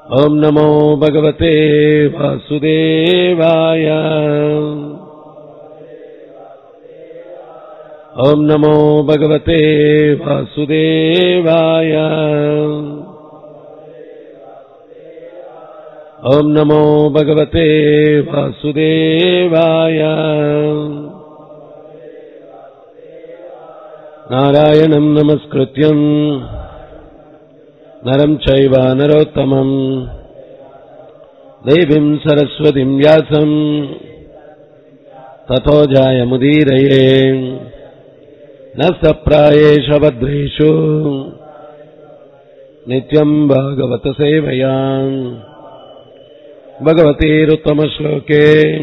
ॐ नमो भगवते वासुदेवाय ॐ नमो भगवते वासुदेवाय ॐ नमो भगवते वासुदेवाय नारायणम् नमस्कृत्यम् नरम् चैव नरोत्तमम् देवीम् सरस्वतीम् व्यासम् ततो जायमुदीरये न सप्रायेष भद्रेषु नित्यम् भागवत सेवया भगवतीरुत्तमश्लोके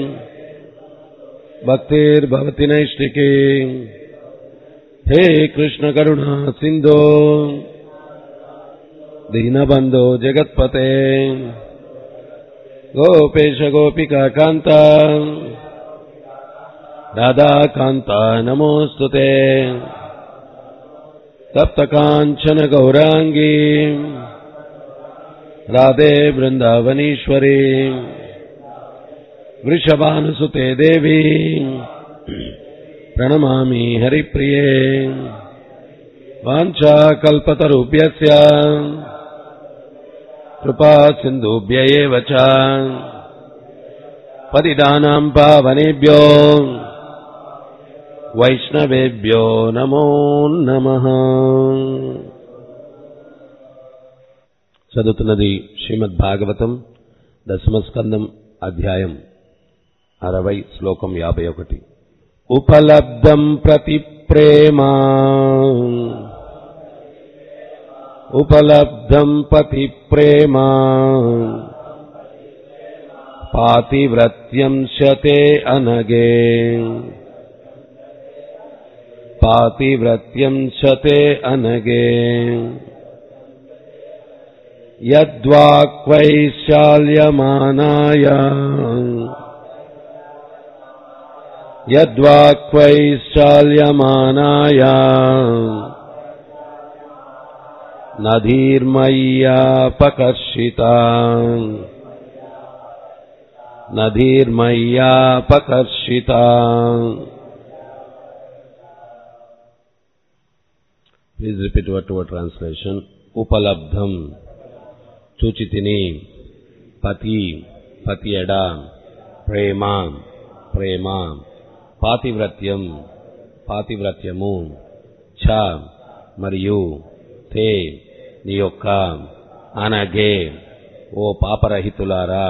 भक्तिर्भवति नैष्टिके हे कृष्णकरुणा सिन्धो दीनबन्धो जगत्पते गोपेश गोपिका कान्ता राधाकान्ता नमोऽस्तु ते तप्तकाञ्चन गौराङ्गी राधे वृन्दावनीश्वरी वृषभानुसुते देवी प्रणमामि हरिप्रिये वाञ्छाकल्पतरुभ्यस्य कृपा सिन्धुभ्य एव च पतिदानाम् पावनेभ्यो వైష్ణవేభ్యో నమో నమ చదువుతున్నది శ్రీమద్ భాగవతం దశమస్కందం అధ్యాయం అరవై శ్లోకం యాభై ఒకటి ఉపలబ్ధం ప్రతి ప్రేమా ఉపలబ్ధం పతి ప్రేమా పాతివ్రత్యం శతే అనగే पातिव्रत्यम् च ते अनगे यद्वाक्वैशाल्यमानाय यद्वाक्वैशाल्यमानाय नधीर्मय्यापकर्षिता नधीर्मय्यापकर्षिता Please repeat word to word translation. ఉపలబ్ధం చూచితిని పతి పతి ఎడ ప్రేమ ప్రేమ పాతివ్రత్యం పాతివ్రత్యము ఛ మరియు తే నీ యొక్క అనగే ఓ పాపరహితులారా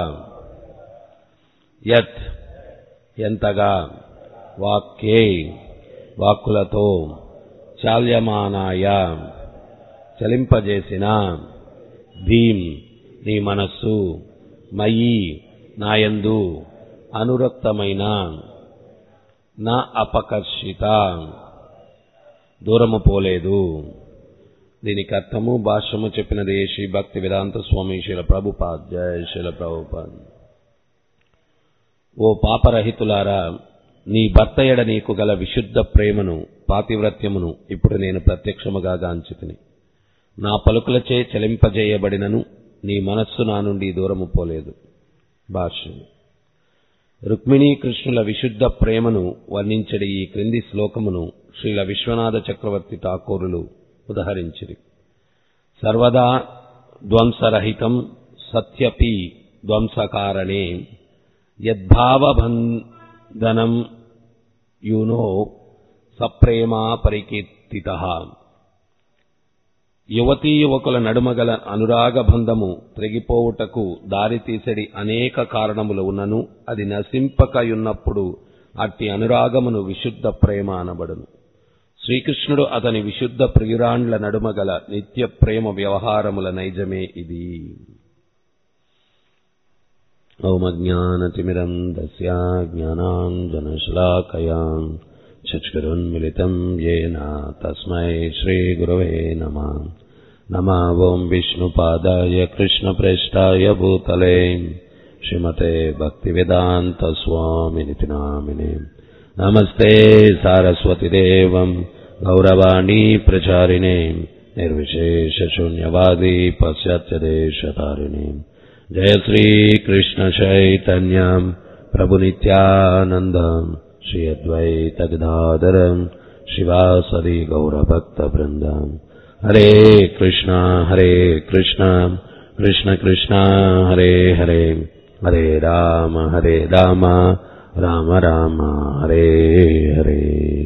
యత్ ఎంతగా వాక్యే వాక్కులతో చాల్యమానాయ చలింపజేసిన ధీం నీ మనస్సు మయి నాయందు అనురక్తమైన నా అపకర్షిత దూరము పోలేదు దీనికి అర్థము భాష్యము చెప్పినది శ్రీ భక్తి వేదాంత స్వామి శిల ప్రభుపాద్ జయ శిల ప్రభుపాద్ ఓ పాపరహితులారా నీ భర్త ఎడ నీకు గల విశుద్ధ ప్రేమను పాతివ్రత్యమును ఇప్పుడు నేను ప్రత్యక్షముగా గాంచితిని నా పలుకులచే చలింపజేయబడినను నీ మనస్సు నా నుండి దూరము పోలేదు భాష్యం రుక్మిణీ కృష్ణుల విశుద్ధ ప్రేమను వర్ణించడి ఈ క్రింది శ్లోకమును శ్రీల విశ్వనాథ చక్రవర్తి ఠాకూరులు ఉదహరించిరి సర్వదా ధ్వంసరహితం సత్యపి ధ్వంసకారణే యద్భావబంధనం యూనో సప్రేమా పరికీర్తిత యువతీ యువకుల నడుమగల అనురాగ బంధము త్రెగిపోవుటకు దారితీసడి అనేక కారణములు ఉన్నను అది నశింపకయున్నప్పుడు అట్టి అనురాగమును విశుద్ధ ప్రేమ అనబడును శ్రీకృష్ణుడు అతని విశుద్ధ ప్రియురాండ్ల నడుమగల నిత్య ప్రేమ వ్యవహారముల నైజమే ఇది ఓమజ్ఞానతిమిరం దస్యా జ్ఞానాంజనశ్లాకయాం చక్షురున్మిలితం येन తస్మై శ్రీగురవే నమ నమ ఓం విష్ణుపాదాయ కృష్ణప్రేష్టాయ భూతలే శ్రీమతే భక్తివేదాంతస్వామినితి నామినే నమస్తే సారస్వతిదేవం గౌరవాణీ ప్రచారిణే నిర్విశేషశూన్యవాదీ పశ్చాత్యదేశతారిణి जय श्री कृष्ण चैतन्य प्रभु नित्यानंद श्री अद्वैत गदाधर शिवासदि गौरभक्त वृंद हरे कृष्णा हरे कृष्णा कृष्ण कृष्णा हरे हरे हरे राम हरे राम राम राम हरे हरे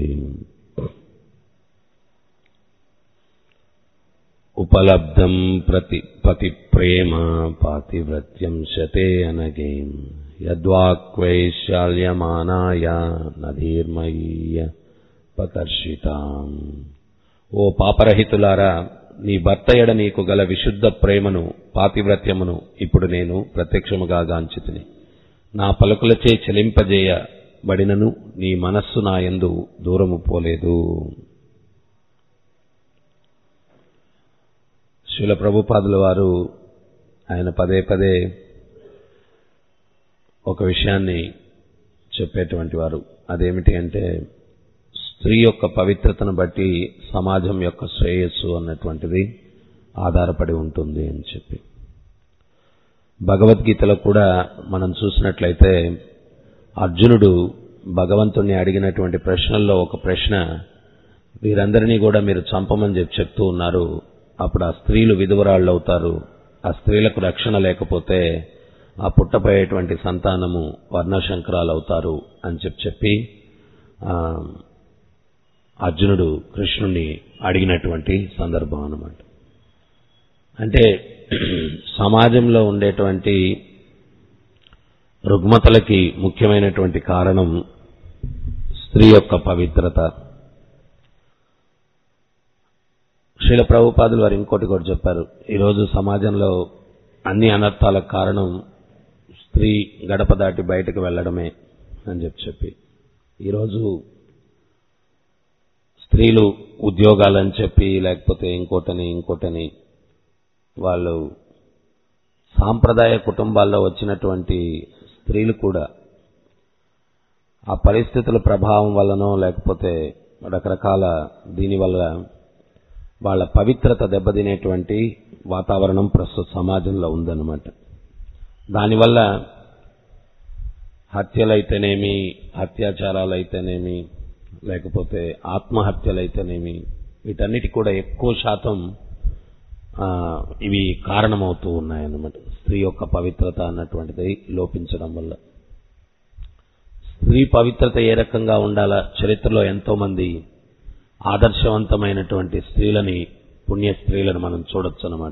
उपलब्धं प्रति पतिप्रेम पातिव्रत्यं शते अनगेम् यद्वाक्वैशाल्यमानाय నధీర్మయ్య పకర్షితాం ఓ పాపరహితులారా నీ భర్త ఎడ నీకు గల విశుద్ధ ప్రేమను పాతివ్రత్యమును ఇప్పుడు నేను ప్రత్యక్షముగా గాంచితిని నా పలుకులచే చెలింపజేయబడినను నీ మనస్సు నా యందు దూరము పోలేదు శిల ప్రభుపాదుల వారు ఆయన పదే పదే ఒక విషయాన్ని చెప్పేటువంటి వారు అదేమిటి అంటే స్త్రీ యొక్క పవిత్రతను బట్టి సమాజం యొక్క శ్రేయస్సు అన్నటువంటిది ఆధారపడి ఉంటుంది అని చెప్పి భగవద్గీతలో కూడా మనం చూసినట్లయితే అర్జునుడు భగవంతుణ్ణి అడిగినటువంటి ప్రశ్నల్లో ఒక ప్రశ్న వీరందరినీ కూడా మీరు చంపమని చెప్పి చెప్తూ ఉన్నారు అప్పుడు ఆ స్త్రీలు విధువరాళ్ళు అవుతారు ఆ స్త్రీలకు రక్షణ లేకపోతే ఆ పుట్టపోయేటువంటి సంతానము వర్ణశంకరాలు అవుతారు అని చెప్పి చెప్పి అర్జునుడు కృష్ణుణ్ణి అడిగినటువంటి సందర్భం అన్నమాట అంటే సమాజంలో ఉండేటువంటి రుగ్మతలకి ముఖ్యమైనటువంటి కారణం స్త్రీ యొక్క పవిత్రత శ్రీల ప్రభుపాదులు వారు ఇంకోటి కూడా చెప్పారు ఈరోజు సమాజంలో అన్ని అనర్థాలకు కారణం స్త్రీ గడప దాటి బయటకు వెళ్ళడమే అని చెప్పి చెప్పి ఈరోజు స్త్రీలు ఉద్యోగాలని చెప్పి లేకపోతే ఇంకోటని ఇంకోటని వాళ్ళు సాంప్రదాయ కుటుంబాల్లో వచ్చినటువంటి స్త్రీలు కూడా ఆ పరిస్థితుల ప్రభావం వల్లనో లేకపోతే రకరకాల దీనివల్ల వాళ్ళ పవిత్రత దెబ్బతినేటువంటి వాతావరణం ప్రస్తుత సమాజంలో ఉందన్నమాట దానివల్ల హత్యలైతేనేమి అత్యాచారాలైతేనేమి లేకపోతే ఆత్మహత్యలైతేనేమి వీటన్నిటి కూడా ఎక్కువ శాతం ఇవి కారణమవుతూ ఉన్నాయన్నమాట స్త్రీ యొక్క పవిత్రత అన్నటువంటిది లోపించడం వల్ల స్త్రీ పవిత్రత ఏ రకంగా ఉండాలా చరిత్రలో ఎంతో మంది ఆదర్శవంతమైనటువంటి స్త్రీలని పుణ్య స్త్రీలను మనం చూడొచ్చు అన్నమాట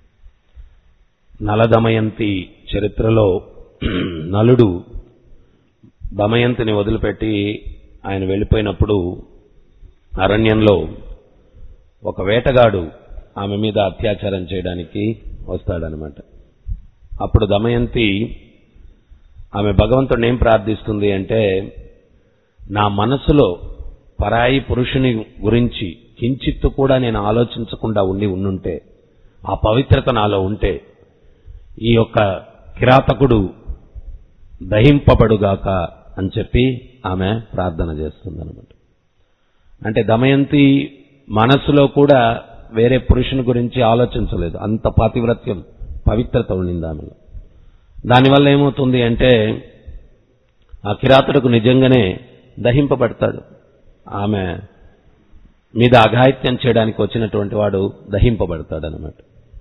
నలదమయంతి చరిత్రలో నలుడు దమయంతిని వదిలిపెట్టి ఆయన వెళ్ళిపోయినప్పుడు అరణ్యంలో ఒక వేటగాడు ఆమె మీద అత్యాచారం చేయడానికి వస్తాడనమాట అప్పుడు దమయంతి ఆమె భగవంతుడిని ఏం ప్రార్థిస్తుంది అంటే నా మనసులో పరాయి పురుషుని గురించి కించిత్తు కూడా నేను ఆలోచించకుండా ఉండి ఉండుంటే ఆ పవిత్రత నాలో ఉంటే ఈ యొక్క కిరాతకుడు దహింపబడుగాక అని చెప్పి ఆమె ప్రార్థన చేస్తుందన్నమాట అంటే దమయంతి మనస్సులో కూడా వేరే పురుషుని గురించి ఆలోచించలేదు అంత పాతివ్రత్యం పవిత్రత ఉండింది ఆమెలో దానివల్ల ఏమవుతుంది అంటే ఆ కిరాతుడికి నిజంగానే దహింపబడతాడు ఆమె మీద అఘాయిత్యం చేయడానికి వచ్చినటువంటి వాడు దహింపబడతాడు అనమాట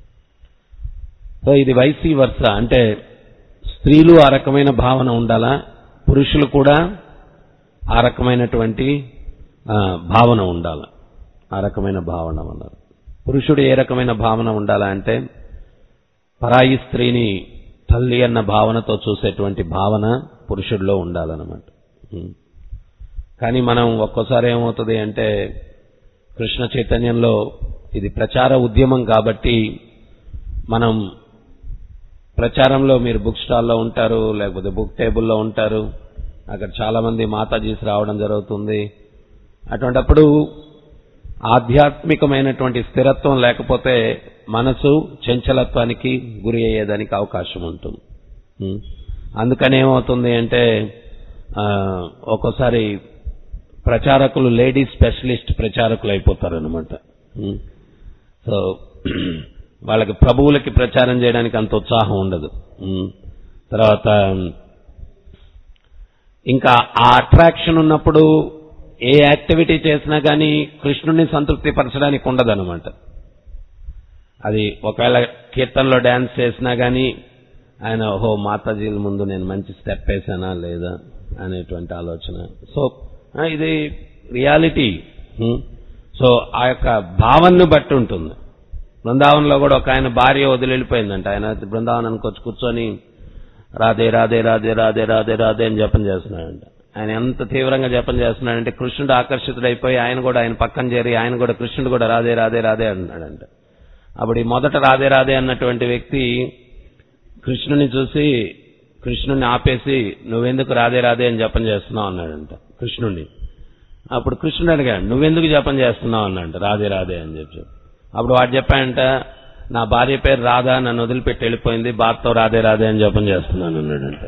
సో ఇది వైసీ వర్ష అంటే స్త్రీలు ఆ రకమైన భావన ఉండాలా పురుషులు కూడా ఆ రకమైనటువంటి భావన ఉండాలి ఆ రకమైన భావన ఉండాలి పురుషుడు ఏ రకమైన భావన ఉండాలా అంటే పరాయి స్త్రీని తల్లి అన్న భావనతో చూసేటువంటి భావన పురుషుడిలో ఉండాలన్నమాట కానీ మనం ఒక్కోసారి ఏమవుతుంది అంటే కృష్ణ చైతన్యంలో ఇది ప్రచార ఉద్యమం కాబట్టి మనం ప్రచారంలో మీరు బుక్ స్టాల్లో ఉంటారు లేకపోతే బుక్ టేబుల్లో ఉంటారు అక్కడ చాలా మంది మాతాజీస్ రావడం జరుగుతుంది అటువంటప్పుడు ఆధ్యాత్మికమైనటువంటి స్థిరత్వం లేకపోతే మనసు చంచలత్వానికి గురి అయ్యేదానికి అవకాశం ఉంటుంది అందుకని ఏమవుతుంది అంటే ఒక్కోసారి ప్రచారకులు లేడీ స్పెషలిస్ట్ ప్రచారకులు అయిపోతారు అనమాట సో వాళ్ళకి ప్రభువులకి ప్రచారం చేయడానికి అంత ఉత్సాహం ఉండదు ఉమ్. తర్వాత ఇంకా ఆ అట్రాక్షన్ ఉన్నప్పుడు ఏ యాక్టివిటీ చేసినా కానీ కృష్ణుడిని సంతృప్తి పరచడానికి ఉండదన్నమాట అది ఒకవేళ కీర్తనలో డ్యాన్స్ చేసినా కానీ ఆయన ఓహో మాతాజీల ముందు నేను మంచి స్టెప్ వేసానా లేదా అనేటువంటి ఆలోచన సో ఆ, ఇది రియాలిటీ హ్మ్. సో ఆ యొక్క భావనను బట్టి ఉంటుంది బృందావనంలో కూడా ఒక ఆయన భార్య వదిలి వెళ్ళిపోయిందంట ఆయన బృందావనానికి వచ్చి కూర్చొని రాధే రాధే రాధే రాధే రాధే రాధే అని జపం చేస్తున్నాడంట ఆయన ఎంత తీవ్రంగా జపం చేస్తున్నాడంటే కృష్ణుడు ఆకర్షితుడైపోయి ఆయన కూడా ఆయన పక్కన చేరి ఆయన కూడా కృష్ణుడు కూడా రాధే రాధే రాధే అంటున్నాడంట అప్పుడు ఈ మొదట రాధే రాధే అన్నటువంటి వ్యక్తి కృష్ణుని చూసి కృష్ణుని ఆపేసి నువ్వెందుకు రాధే రాధే అని జపం చేస్తున్నావు అన్నాడంట కృష్ణుడిని అప్పుడు కృష్ణుడు అడిగాడు నువ్వెందుకు జపం చేస్తున్నావు అన్నాడంట రాధే రాధే అని చెప్పి అప్పుడు వాడు చెప్పాడంట నా భార్య పేరు రాధా నన్ను వదిలిపెట్టి వెళ్ళిపోయింది బాధతో రాధే రాధే అని జపం చేస్తున్నాను అన్నాడంట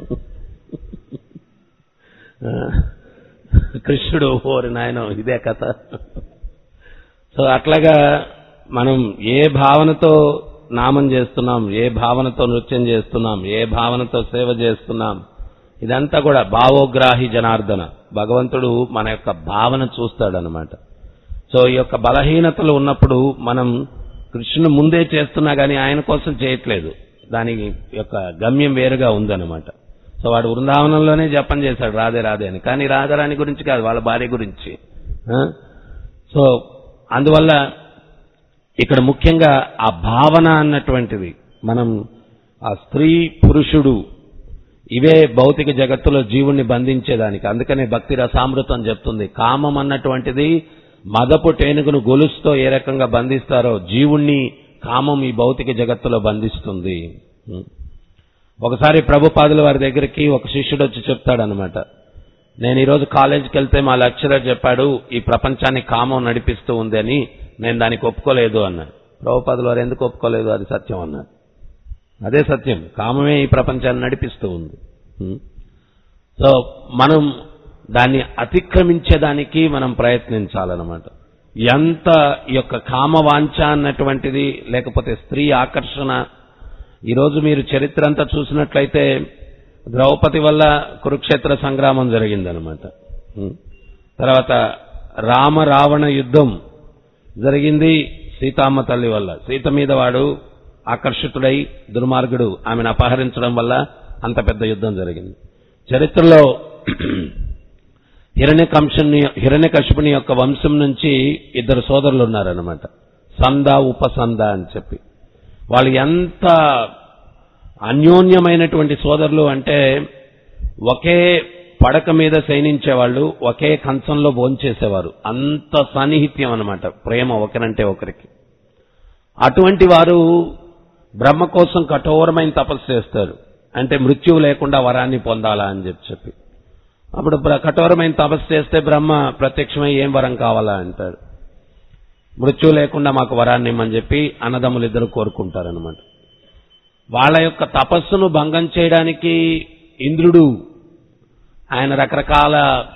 ఆ, కృష్ణుడు ఓరి నాయన ఇదే కథ సో అట్లాగా మనం ఏ భావనతో నామం చేస్తున్నాం ఏ భావనతో నృత్యం చేస్తున్నాం ఏ భావనతో సేవ చేస్తున్నాం ఇదంతా కూడా భావోగ్రాహి జనార్దన భగవంతుడు మన యొక్క భావన చూస్తాడనమాట సో ఈ యొక్క బలహీనతలు ఉన్నప్పుడు మనం కృష్ణుని ముందే చేస్తున్నా కానీ ఆయన కోసం చేయట్లేదు దాని యొక్క గమ్యం వేరుగా ఉందన్నమాట సో వాడు వృందావనంలోనే జపం చేశాడు రాధే రాధే అని కానీ రాధారాణి గురించి కాదు వాళ్ళ భార్య గురించి ఆ? సో అందువల్ల ఇక్కడ ముఖ్యంగా ఆ భావన అన్నటువంటిది మనం ఆ స్త్రీ పురుషుడు ఇవే భౌతిక జగత్తులో జీవుణ్ణి బంధించేదానికి అందుకనే భక్తి రసామృతం చెప్తుంది కామం అన్నటువంటిది మదపు టేనుగును గొలుసుతో ఏ రకంగా బంధిస్తారో జీవుణ్ణి కామం ఈ భౌతిక జగత్తులో బంధిస్తుంది ఉం. ఒకసారి ప్రభుపాదుల వారి దగ్గరికి ఒక శిష్యుడు వచ్చి చెప్తాడనమాట నేను ఈరోజు కాలేజీకి వెళ్తే మా లెక్చరర్ చెప్పాడు ఈ ప్రపంచాన్ని కామం నడిపిస్తూ ఉంది అని నేను దానికి ఒప్పుకోలేదు అన్నాడు ప్రభుపాదుల వారు ఎందుకు ఒప్పుకోలేదు అది సత్యం అన్నారు అదే సత్యం కామమే ఈ ప్రపంచాన్ని నడిపిస్తూ ఉంది ఉం. సో మనం దాన్ని అతిక్రమించేదానికి మనం ప్రయత్నించాలన్నమాట ఎంత ఈ యొక్క కామవాంఛ అన్నటువంటిది లేకపోతే స్త్రీ ఆకర్షణ ఈరోజు మీరు చరిత్ర అంతా చూసినట్లయితే ద్రౌపది వల్ల కురుక్షేత్ర సంగ్రామం జరిగిందనమాట ఉం. తర్వాత రామ రావణ యుద్ధం జరిగింది సీతామ్మ తల్లి వల్ల సీత మీద వాడు ఆకర్షితుడై దుర్మార్గుడు ఆమెను అపహరించడం వల్ల అంత పెద్ద యుద్ధం జరిగింది చరిత్రలో హిరణ్యకంశుని హిరణ్యకశిపుని యొక్క వంశం నుంచి ఇద్దరు సోదరులు ఉన్నారనమాట సంద ఉపసంద అని చెప్పి వాళ్ళు ఎంత అన్యోన్యమైనటువంటి సోదరులు అంటే ఒకే పడక మీద శయనించేవాళ్ళు ఒకే కంచంలో భోంచేసేవారు అంత సాన్నిహిత్యం అన్నమాట ప్రేమ ఒకరంటే ఒకరికి అటువంటి వారు బ్రహ్మ కోసం కఠోరమైన తపస్సు చేస్తారు అంటే మృత్యువు లేకుండా వరాన్ని పొందాలా అని చెప్పి చెప్పి అప్పుడు బ్ర- కఠోరమైన తపస్సు చేస్తే బ్రహ్మ ప్రత్యక్షమై ఏం వరం కావాలా అంటాడు మృత్యు లేకుండా మాకు వరాన్ని ఇమ్మని చెప్పి అన్నదమ్ములు ఇద్దరు కోరుకుంటారనమాట వాళ్ళ యొక్క తపస్సును భంగం చేయడానికి ఇంద్రుడు ఆయన రకరకాల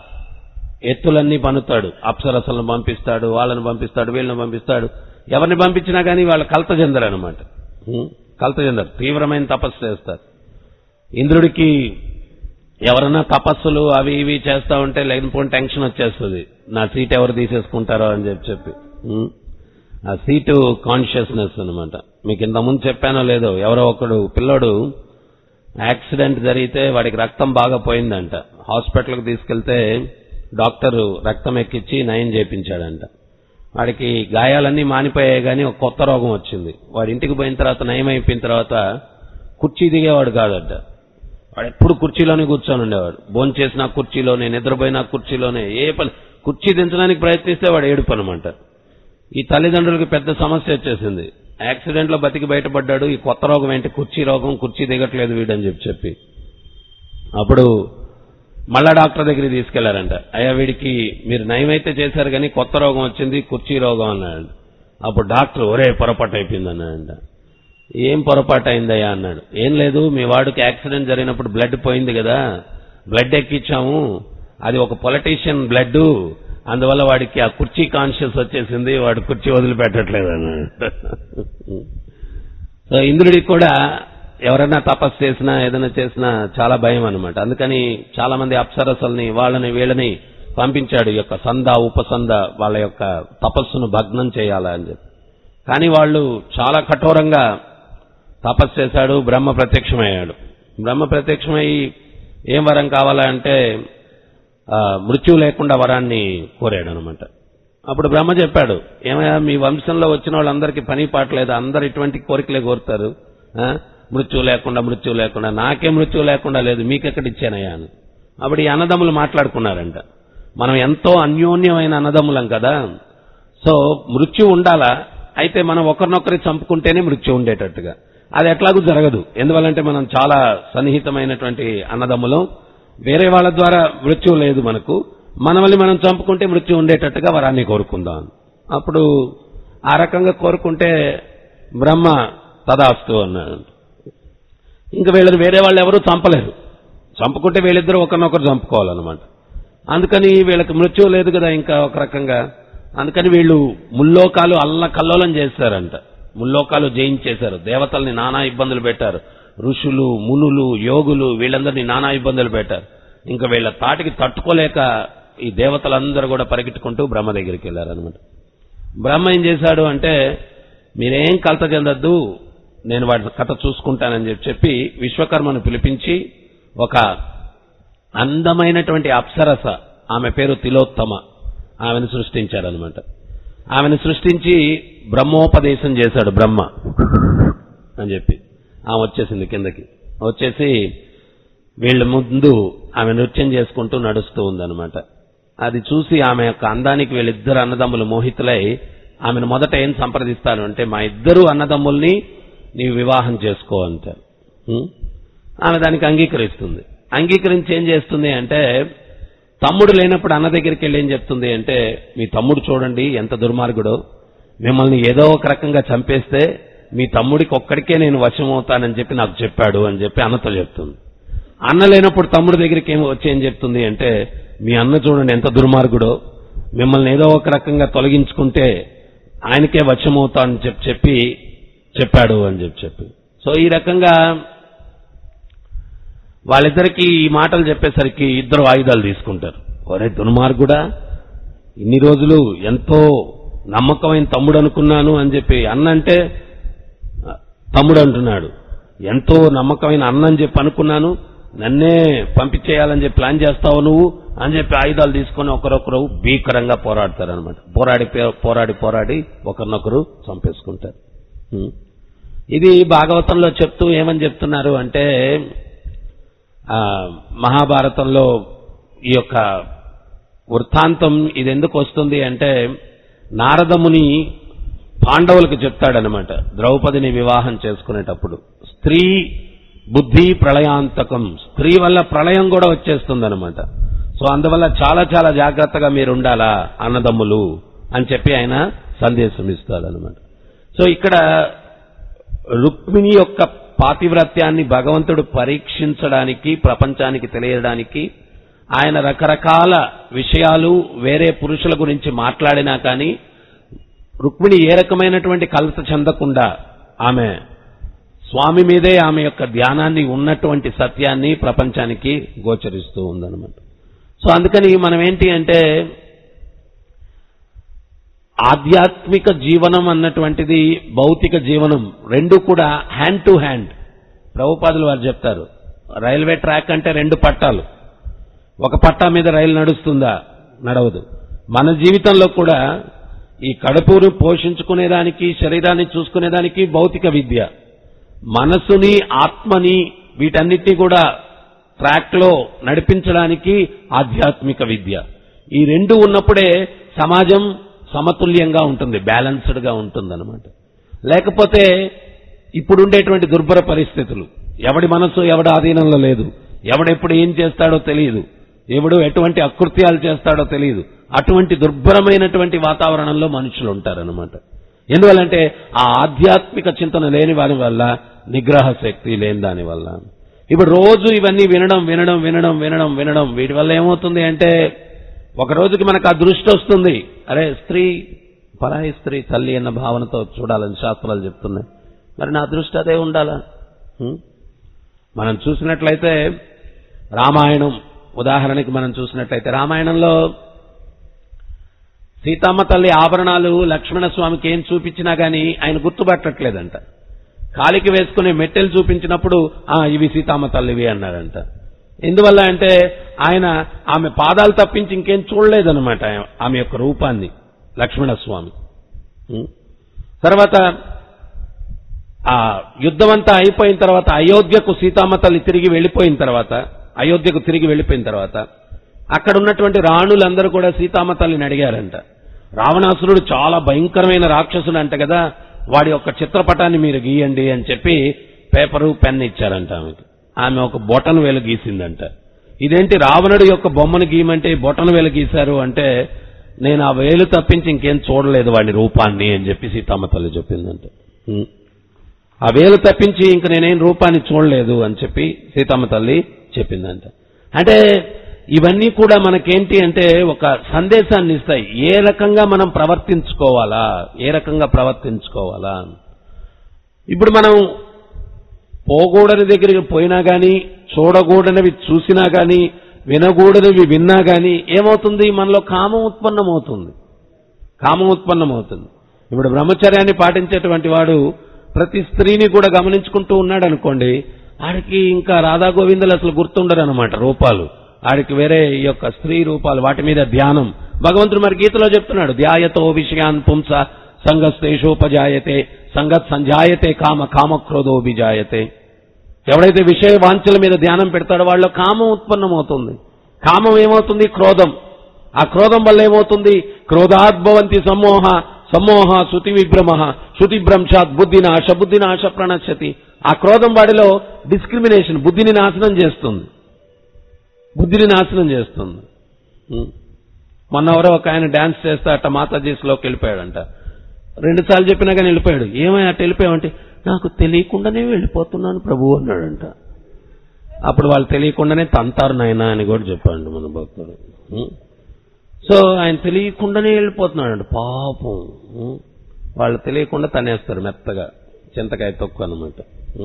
ఎత్తులన్నీ పనుతాడు అప్సరసలను పంపిస్తాడు వాళ్ళని పంపిస్తాడు వీళ్ళని పంపిస్తాడు ఎవరిని పంపించినా కానీ వాళ్ళు కలత చెందరు అనమాట కలత చెందరు తీవ్రమైన తపస్సు చేస్తారు ఇంద్రుడికి ఎవరన్నా తపస్సులు అవి ఇవి చేస్తా ఉంటే లేకపోతే టెన్షన్ వచ్చేస్తుంది నా సీట్ ఎవరు తీసేసుకుంటారో అని చెప్పి చెప్పి ఉం? ఆ సీటు కాన్షియస్నెస్ అన్నమాట మీకు ఇంతకుముందు చెప్పానో లేదో ఎవరో ఒకడు పిల్లోడు యాక్సిడెంట్ జరిగితే వాడికి రక్తం బాగా పోయిందంట హాస్పిటల్కి తీసుకెళ్తే డాక్టర్ రక్తం ఎక్కించి నయం చేయించాడంట వాడికి గాయాలన్నీ మానిపోయాయి కానీ ఒక కొత్త రోగం వచ్చింది వాడి ఇంటికి పోయిన తర్వాత నయం అయిపోయిన తర్వాత కుర్చీ దిగేవాడు కాదట వాడు ఎప్పుడు కుర్చీలోనే కూర్చొని ఉండేవాడు భోజనం చేసిన కుర్చీలోనే నిద్రపోయిన కుర్చీలోనే ఏ పని కుర్చీ దించడానికి ప్రయత్నిస్తే వాడు ఏడుపు అనమాట ఈ తల్లిదండ్రులకి పెద్ద సమస్య వచ్చేసింది యాక్సిడెంట్ లో బతికి బయటపడ్డాడు ఈ కొత్త రోగం ఏంటి కుర్చీ రోగం కుర్చీ దిగట్లేదు వీడని చెప్పి చెప్పి అప్పుడు మళ్ళా డాక్టర్ దగ్గరికి తీసుకెళ్లారంట అయ్యా వీడికి మీరు నయమైతే చేశారు కానీ కొత్త రోగం వచ్చింది కుర్చీ రోగం అన్నాడు అప్పుడు డాక్టర్ ఒరే పొరపాటు అయిపోయింది అన్నాడంట ఏం పొరపాటు అయిందయ్యా అన్నాడు ఏం లేదు మీ వాడికి యాక్సిడెంట్ జరిగినప్పుడు బ్లడ్ పోయింది కదా బ్లడ్ ఎక్కించాము అది ఒక పొలిటీషియన్ బ్లడ్ అందువల్ల వాడికి ఆ కుర్చీ కాన్షియస్ వచ్చేసింది వాడు కుర్చీ వదిలిపెట్టట్లేదు అన్నాడు సో ఇంద్రుడికి కూడా ఎవరైనా తపస్సు చేసినా ఏదైనా చేసినా చాలా భయం అనమాట అందుకని చాలా మంది అప్సరసల్ని వాళ్ళని వీళ్ళని పంపించాడు ఈ యొక్క సంద ఉపసంద వాళ్ళ యొక్క తపస్సును భగ్నం చేయాలా అని చెప్పి కానీ వాళ్ళు చాలా కఠోరంగా తపస్సు చేశాడు బ్రహ్మ ప్రత్యక్షమయ్యాడు బ్రహ్మ ప్రత్యక్షమై ఏం వరం కావాలా అంటే ఆ, మృత్యువు లేకుండా వరాన్ని కోరాడు అనమాట అప్పుడు బ్రహ్మ చెప్పాడు ఏమయ్యా మీ వంశంలో వచ్చిన వాళ్ళందరికీ పని పాటలేదు అందరు ఇటువంటి కోరికలే కోరుతారు ఆ? మృత్యువు లేకుండా మృత్యువు లేకుండా నాకే మృత్యువు లేకుండా లేదు మీకెక్కడ ఇచ్చానయ్యా అని అప్పుడు ఈ అన్నదమ్ములు మాట్లాడుకున్నారంట మనం ఎంతో అన్యోన్యమైన అన్నదమ్ములం కదా సో మృత్యు ఉండాలా అయితే మనం ఒకరినొకరి చంపుకుంటేనే మృత్యు ఉండేటట్టుగా అది ఎట్లాగూ జరగదు ఎందువల్లంటే మనం చాలా సన్నిహితమైనటువంటి అన్నదమ్ములం వేరే వాళ్ళ ద్వారా మృత్యు లేదు మనకు మనల్ని మనం చంపుకుంటే మృత్యు ఉండేటట్టుగా వరాన్ని కోరుకుందాం అప్పుడు ఆ రకంగా కోరుకుంటే బ్రహ్మ తదాస్తు అన్నాడు ఇంకా వీళ్ళని వేరే వాళ్ళు ఎవరూ చంపలేరు చంపుకుంటే వీళ్ళిద్దరూ ఒకరినొకరు చంపుకోవాలన్నమాట అందుకని వీళ్ళకి మృత్యు లేదు కదా ఇంకా ఒక రకంగా అందుకని వీళ్ళు ముల్లోకాలు అల్ల కల్లోలం చేశారంట ముల్లోకాలు జయించేశారు దేవతల్ని నానా ఇబ్బందులు పెట్టారు ఋషులు మునులు యోగులు వీళ్ళందరినీ నానా ఇబ్బందులు పెట్టారు ఇంకా వీళ్ళ తాటికి తట్టుకోలేక ఈ దేవతలందరూ కూడా పరిగెట్టుకుంటూ బ్రహ్మ దగ్గరికి వెళ్ళారనమాట బ్రహ్మ ఏం చేశాడు అంటే మీరేం కలత చెందద్దు నేను వాటి కథ చూసుకుంటానని చెప్పి చెప్పి విశ్వకర్మను పిలిపించి ఒక అందమైనటువంటి అప్సరస ఆమె పేరు తిలోత్తమ ఆమెను సృష్టించారనమాట ఆమెను సృష్టించి బ్రహ్మోపదేశం చేశాడు బ్రహ్మ అని చెప్పి ఆమె వచ్చేసింది కిందకి వచ్చేసి వీళ్ళ ముందు ఆమె నృత్యం చేసుకుంటూ నడుస్తూ ఉందన్నమాట అది చూసి ఆమె యొక్క అందానికి వీళ్ళిద్దరు అన్నదమ్ములు మోహితులై ఆమెను మొదట ఏం సంప్రదిస్తారు అంటే మా ఇద్దరు అన్నదమ్ముల్ని నీవు వివాహం చేసుకో అంటారు ఉం? ఆమె దానికి అంగీకరిస్తుంది అంగీకరించి ఏం చేస్తుంది అంటే తమ్ముడు లేనప్పుడు అన్న దగ్గరికి వెళ్ళి ఏం చెప్తుంది అంటే మీ తమ్ముడు చూడండి ఎంత దుర్మార్గుడో మిమ్మల్ని ఏదో ఒక రకంగా చంపేస్తే మీ తమ్ముడికి ఒక్కడికే నేను వశమవుతానని చెప్పి నాకు చెప్పాడు అని చెప్పి అన్నతో చెప్తుంది అన్న లేనప్పుడు తమ్ముడి దగ్గరికి ఏం వచ్చి ఏం చెప్తుంది అంటే మీ అన్న చూడండి ఎంత దుర్మార్గుడో మిమ్మల్ని ఏదో ఒక రకంగా తొలగించుకుంటే ఆయనకే వశమవుతానని చెప్పి చెప్పి చెప్పాడు అని చెప్పి చెప్పి సో ఈ రకంగా వాళ్ళిద్దరికి ఈ మాటలు చెప్పేసరికి ఇద్దరు ఆయుధాలు తీసుకుంటారు ఒరే దుర్మార్గుడా ఇన్ని రోజులు ఎంతో నమ్మకమైన తమ్ముడు అనుకున్నాను అని చెప్పి అన్న అంటే ఆ, తమ్ముడు అంటున్నాడు ఎంతో నమ్మకమైన అన్న అని చెప్పి అనుకున్నాను నన్నే పంపించేయాలని చెప్పి ప్లాన్ చేస్తావు నువ్వు అని చెప్పి ఆయుధాలు తీసుకొని ఒకరొకరు భీకరంగా పోరాడతారనమాట పోరాడి పోరాడి పోరాడి ఒకరినొకరు చంపేసుకుంటారు ఉం. ఇది భాగవతంలో చెప్తూ ఏమని చెప్తున్నారు అంటే ఆ, మహాభారతంలో ఈ యొక్క వృత్తాంతం ఇది ఎందుకు వస్తుంది అంటే నారదముని పాండవులకు చెప్తాడనమాట ద్రౌపదిని వివాహం చేసుకునేటప్పుడు స్త్రీ బుద్ధి ప్రళయాంతకం స్త్రీ వల్ల ప్రళయం కూడా వచ్చేస్తుందన్నమాట సో అందువల్ల చాలా చాలా జాగ్రత్తగా మీరు ఉండాలా అన్నదమ్ములు అని చెప్పి ఆయన సందేశం ఇస్తాడనమాట సో ఇక్కడ రుక్మిణి యొక్క పాతివ్రత్యాన్ని భగవంతుడు పరీక్షించడానికి ప్రపంచానికి తెలియడానికి ఆయన రకరకాల విషయాలు వేరే పురుషుల గురించి మాట్లాడినా కానీ రుక్మిణి ఏ రకమైనటువంటి కలత చెందకుండా ఆమె స్వామి మీదే ఆమె యొక్క ధ్యానాన్ని ఉన్నటువంటి సత్యాన్ని ప్రపంచానికి గోచరిస్తూ ఉందన్నమాట సో అందుకని మనం ఏంటి అంటే ఆధ్యాత్మిక జీవనం అన్నటువంటిది భౌతిక జీవనం రెండు కూడా హ్యాండ్ టు హ్యాండ్ ప్రభుపాదులు వారు చెప్తారు రైల్వే ట్రాక్ అంటే రెండు పట్టాలు ఒక పట్టా మీద రైలు నడుస్తుందా నడవదు మన జీవితంలో కూడా ఈ కడుపును పోషించుకునేదానికి శరీరాన్ని చూసుకునేదానికి భౌతిక విద్య మనసుని ఆత్మని వీటన్నిటినీ కూడా ట్రాక్ లో నడిపించడానికి ఆధ్యాత్మిక విద్య ఈ రెండు ఉన్నప్పుడే సమాజం సమతుల్యంగా ఉంటుంది బ్యాలెన్స్డ్ గా ఉంటుందన్నమాట లేకపోతే ఇప్పుడుండేటువంటి దుర్భర పరిస్థితులు ఎవడి మనసు ఎవడి ఆధీనంలో లేదు ఎవడెప్పుడు ఏం చేస్తాడో తెలియదు ఎవడు ఎటువంటి అకృత్యాలు చేస్తాడో తెలియదు అటువంటి దుర్భరమైనటువంటి వాతావరణంలో మనుషులు ఉంటారనమాట ఎందువల్లంటే ఆ ఆధ్యాత్మిక చింతన లేని వారి వల్ల నిగ్రహ శక్తి లేని దాని వల్ల ఇప్పుడు రోజు ఇవన్నీ వినడం వినడం వినడం వినడం వినడం వీటి వల్ల ఏమవుతుంది అంటే ఒక రోజుకి మనకు ఆ దృష్టి వస్తుంది అరే స్త్రీ పరాయి స్త్రీ తల్లి అన్న భావనతో చూడాలని శాస్త్రాలు చెప్తున్నాయి మరి నా దృష్టి అదే ఉండాలా హ్మ్? మనం చూసినట్లయితే రామాయణం ఉదాహరణకి మనం చూసినట్లయితే రామాయణంలో సీతమ్మ తల్లి ఆభరణాలు లక్ష్మణ స్వామికి ఏం చూపించినా గాని ఆయన గుర్తుపట్టట్లేదంట కాలికి వేసుకునే మెట్టెలు చూపించినప్పుడు ఆ ఇవి సీతమ్మ తల్లివి అన్నారంట ఎందువల్ల అంటే ఆయన ఆమె పాదాలు తప్పించి ఇంకేం చూడలేదన్నమాట ఆమె యొక్క రూపాన్ని లక్ష్మణ స్వామి ఉం? తర్వాత ఆ యుద్ధమంతా అయిపోయిన తర్వాత అయోధ్యకు సీతమ్మ తల్లి తిరిగి వెళ్ళిపోయిన తర్వాత అయోధ్యకు తిరిగి వెళ్ళిపోయిన తర్వాత అక్కడ ఉన్నటువంటి రాణులందరూ కూడా సీతమ్మ తల్లిని అడిగారంట రావణాసురుడు చాలా భయంకరమైన రాక్షసుడు అంట కదా వాడి యొక్క చిత్రపటాన్ని మీరు గీయండి అని చెప్పి పేపరు పెన్ ఇచ్చారంట ఆమెకి ఆమె ఒక బొటను వేలు గీసిందంట ఇదేంటి రావణుడి యొక్క బొమ్మను గీయమంటే బొటను వేలు గీశారు అంటే నేను ఆ వేలు తప్పించి ఇంకేం చూడలేదు వాడి రూపాన్ని అని చెప్పి సీతమ్మ తల్లి చెప్పిందంట ఉం. ఆ వేలు తప్పించి ఇంక నేనేం రూపాన్ని చూడలేదు అని చెప్పి సీతమ్మ తల్లి చెప్పిందంట అంటే ఇవన్నీ కూడా మనకేంటి అంటే ఒక సందేశాన్ని ఇస్తాయి ఏ రకంగా మనం ప్రవర్తించుకోవాలా ఏ రకంగా ప్రవర్తించుకోవాలా ఇప్పుడు మనం పోకూడని దగ్గరికి పోయినా గాని చూడకూడనివి చూసినా గాని వినకూడనివి విన్నా గాని ఏమవుతుంది మనలో కామం ఉత్పన్నమవుతుంది కామం ఉత్పన్నమవుతుంది ఇప్పుడు బ్రహ్మచర్యాన్ని పాటించేటువంటి వాడు ప్రతి స్త్రీని కూడా గమనించుకుంటూ ఉన్నాడు అనుకోండి ఆడికి ఇంకా రాధా గోవిందులు అసలు గుర్తుండరు అనమాట రూపాలు ఆడికి వేరే ఈ యొక్క స్త్రీ రూపాలు వాటి మీద ధ్యానం భగవంతుడు మరి గీతలో చెప్తున్నాడు ధ్యాయతో విషయాన్ పుంస సంగస్తేషోపజాయతే సంగత్ సంజాయతే కామ కామక్రోధోభిజాయతే ఎవడైతే విషయ వాంఛల మీద ధ్యానం పెడతాడో వాళ్ళ కామం ఉత్పన్నమవుతుంది కామం ఏమవుతుంది క్రోధం ఆ క్రోధం వల్ల ఏమవుతుంది క్రోధాద్భవంతి సమ్మోహ సమ్మోహ శృతి విభ్రమ శృతి భ్రంశాత్ బుద్ధినాశ బుద్ధినాశ ప్రణశ్యతి ఆ క్రోధం వాడిలో డిస్క్రిమినేషన్ బుద్ధిని నాశనం చేస్తుంది బుద్ధిని నాశనం చేస్తుంది ఉం. మొన్న ఎవరో ఒక ఆయన డాన్స్ చేస్తే అట్ట మాతాజీస్లోకి వెళ్ళిపోయాడంట రెండు సార్లు చెప్పినా కానీ వెళ్ళిపోయాడు ఏమై అట్ట వెళ్ళిపోయావంటే నాకు తెలియకుండానే వెళ్ళిపోతున్నాను ప్రభు అన్నాడంట అప్పుడు వాళ్ళు తెలియకుండానే తంతారు నాయనా అని కూడా చెప్పాడు మన భక్తుడు ఉం. సో ఆయన తెలియకుండానే వెళ్ళిపోతున్నాడు పాపం ఉం. వాళ్ళు తెలియకుండా తనేస్తారు మెత్తగా చింతకాయ తొక్కు అనమాట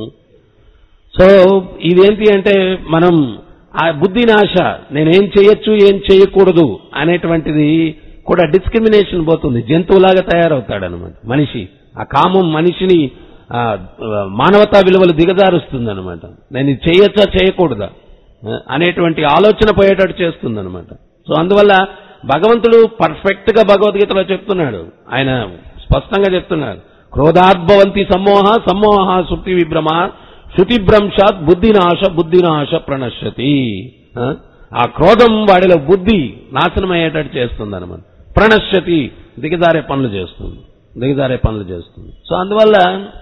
సో ఇదేంటి అంటే మనం ఆ బుద్ధి నాశ నేనేం చేయొచ్చు ఏం చేయకూడదు అనేటువంటిది కూడా డిస్క్రిమినేషన్ పోతుంది జంతువులాగా తయారవుతాడు అనమాట మనిషి ఆ కామం మనిషిని ఆ, మానవతా విలువలు దిగజారుస్తుంది అనమాట నేను ఇది చేయొచ్చా చేయకూడదా ఆ, అనేటువంటి ఆలోచన పోయేటట్టు చేస్తుంది అనమాట సో అందువల్ల భగవంతుడు పర్ఫెక్ట్ గా భగవద్గీతలో చెప్తున్నాడు ఆయన స్పష్టంగా చెప్తున్నాడు క్రోధాద్భవంతి సమ్మోహ సమ్మోహ శృతి విభ్రమ శృతి భ్రంశాత్ బుద్ధినాశ బుద్ధినాశ ప్రణశ్యతి ఆ? ఆ క్రోధం వాడిలో బుద్ధి నాశనం అయ్యేటట్టు చేస్తుంది అనమాట ప్రణశ్యతి దిగజారే పనులు చేస్తుంది దిగజారే పనులు చేస్తుంది సో అందువల్ల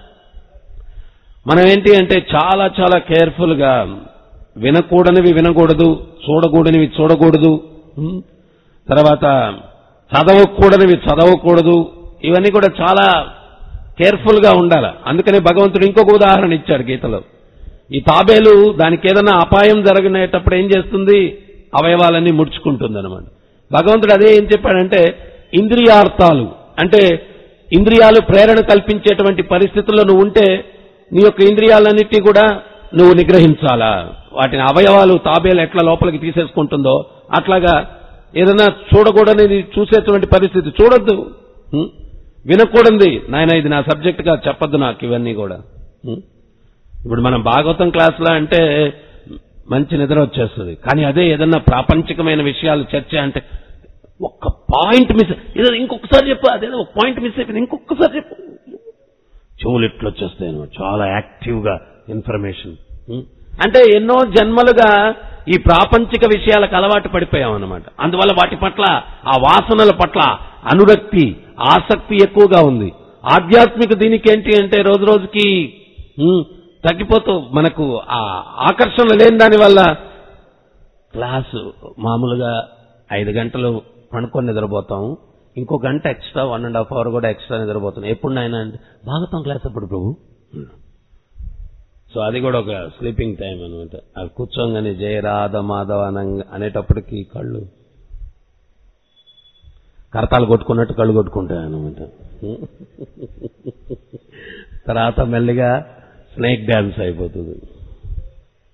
మనం ఏంటి అంటే చాలా చాలా కేర్ఫుల్ గా వినకూడనివి వినకూడదు చూడకూడనివి చూడకూడదు ఉం? తర్వాత చదవకూడనివి చదవకూడదు ఇవన్నీ కూడా చాలా కేర్ఫుల్ గా ఉండాలి అందుకనే భగవంతుడు ఇంకొక ఉదాహరణ ఇచ్చాడు గీతలో ఈ తాబేలు దానికి ఏదైనా అపాయం జరగనేటప్పుడు ఏం చేస్తుంది అవయవాలన్నీ ముడుచుకుంటుంది అనమాట భగవంతుడు అదే ఏం చెప్పాడంటే ఇంద్రియార్థాలు అంటే ఇంద్రియాలు ప్రేరణ కల్పించేటువంటి పరిస్థితుల్లో నువ్వు ఉంటే నీ యొక్క ఇంద్రియాలన్నిటి కూడా నువ్వు నిగ్రహించాలా వాటిని అవయవాలు తాబేలు ఎట్లా లోపలికి తీసేసుకుంటుందో అట్లాగా ఏదైనా చూడకూడనిది చూసేటువంటి పరిస్థితి చూడొద్దు ఉం? వినకూడనిది నాయన ఇది నా సబ్జెక్ట్ గా చెప్పొద్దు నాకు ఇవన్నీ కూడా ఉం? ఇప్పుడు మనం భాగవతం క్లాసులో అంటే మంచి నిద్ర వచ్చేస్తుంది కానీ అదే ఏదన్నా ప్రాపంచికమైన విషయాలు చర్చ అంటే ఒక్క పాయింట్ మిస్ ఏదో ఇంకొకసారి చెప్పు అదేదో ఒక పాయింట్ మిస్ అయిపోయింది ఇంకొకసారి చెప్పు చెవులు ఇట్లా వచ్చేస్తాయి అన్నమాట. చాలా యాక్టివ్ గా ఇన్ఫర్మేషన్ ఉం? అంటే ఎన్నో జన్మలుగా ఈ ప్రాపంచిక విషయాలకు అలవాటు పడిపోయాం అన్నమాట అందువల్ల వాటి పట్ల ఆ వాసనల పట్ల అనురక్తి ఆసక్తి ఎక్కువగా ఉంది ఆధ్యాత్మిక దీనికి ఏంటి అంటే రోజు రోజుకి ఉం, తగ్గిపోతూ మనకు ఆ ఆకర్షణ లేని దాని వల్ల క్లాసు మామూలుగా ఐదు గంటలు పడుకొని నిద్రపోతాం ఇంకో గంట extra one and half hour కూడా ఎక్స్ట్రా నిద్రపోతున్నాం ఎప్పుడు నాయన అంటే భాగవతం క్లాస్ అప్పుడు ప్రభు సో అది కూడా ఒక స్లీపింగ్ టైం అనమాట అది కూర్చోగానే జయ రాధ మాధవ అనంగ అనేటప్పటికి కళ్ళు కరతాలు కొట్టుకున్నట్టు కళ్ళు కొట్టుకుంటాయి అనమాట తర్వాత మెల్లిగా స్నేక్ డ్యాన్స్ అయిపోతుంది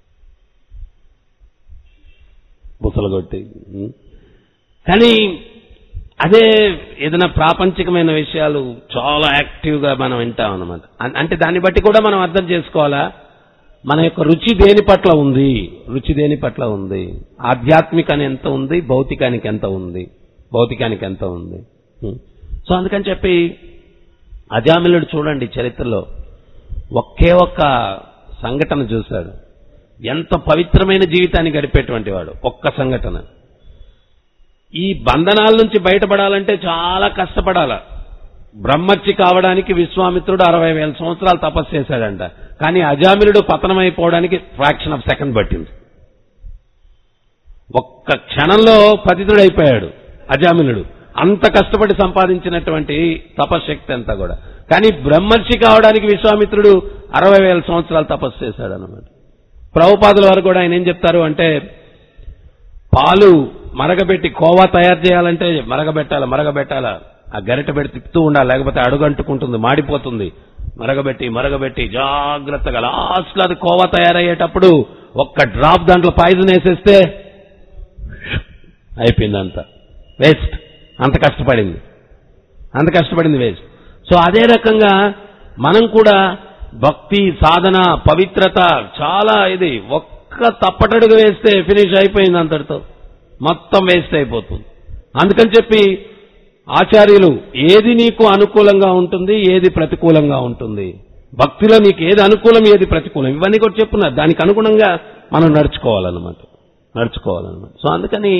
కొంపలు కొట్టి ఉం? కానీ అదే ఏదైనా ప్రాపంచికమైన విషయాలు చాలా యాక్టివ్గా మనం వింటాం అనమాట అంటే దాన్ని బట్టి కూడా మనం అర్థం చేసుకోవాలా మన యొక్క రుచి దేని పట్ల ఉంది రుచి దేని పట్ల ఉంది ఆధ్యాత్మికానికి ఎంత ఉంది భౌతికానికి ఎంత ఉంది భౌతికానికి ఎంత ఉంది ఉం. సో అందుకని చెప్పి అజామిలుడు చూడండి చరిత్రలో ఒకే ఒక్క సంఘటన చూశాడు ఎంత పవిత్రమైన జీవితాన్ని గడిపేటువంటి వాడు ఒక్క సంఘటన ఈ బంధనాల నుంచి బయటపడాలంటే చాలా కష్టపడాల బ్రహ్మర్షి కావడానికి విశ్వామిత్రుడు అరవై వేల సంవత్సరాలు తపస్సు చేశాడంట కానీ అజామిలుడు పతనమైపోవడానికి ఫ్రాక్షన్ ఆఫ్ సెకండ్ పట్టింది ఒక్క క్షణంలో పతితుడైపోయాడు అజామిలుడు అంత కష్టపడి సంపాదించినటువంటి తపశక్తి అంతా కూడా కానీ బ్రహ్మర్షి కావడానికి విశ్వామిత్రుడు అరవై వేల సంవత్సరాలు తపస్సు చేశాడు అనమాట ప్రభుపాదుల వారు కూడా ఆయన ఏం చెప్తారు అంటే పాలు మరగబెట్టి కోవా తయారు చేయాలంటే మరగబెట్టాల మరగబెట్టాల ఆ గరిట పెట్టి తిప్పుతూ ఉండాలి లేకపోతే అడుగంటుకుంటుంది మాడిపోతుంది మరగబెట్టి మరగబెట్టి జాగ్రత్తగా లాస్ట్ లో అది కోవా తయారయ్యేటప్పుడు ఒక్క డ్రాప్ దాంట్లో పాయిజన్ వేసేస్తే అయిపోయింది అంత వేస్ట్ అంత కష్టపడింది అంత కష్టపడింది వేస్ట్ సో అదే రకంగా మనం కూడా భక్తి సాధన పవిత్రత చాలా ఇది ఒక్క తప్పటడుగు వేస్తే ఫినిష్ అయిపోయింది అంతటితో మొత్తం వేస్ట్ అయిపోతుంది అందుకని చెప్పి ఆచార్యులు ఏది నీకు అనుకూలంగా ఉంటుంది ఏది ప్రతికూలంగా ఉంటుంది భక్తిలో నీకు ఏది అనుకూలం ఏది ప్రతికూలం ఇవన్నీ కూడా చెప్పున్నారు దానికి అనుగుణంగా మనం నడుచుకోవాలన్నమాట నడుచుకోవాలన్నమాట సో అందుకని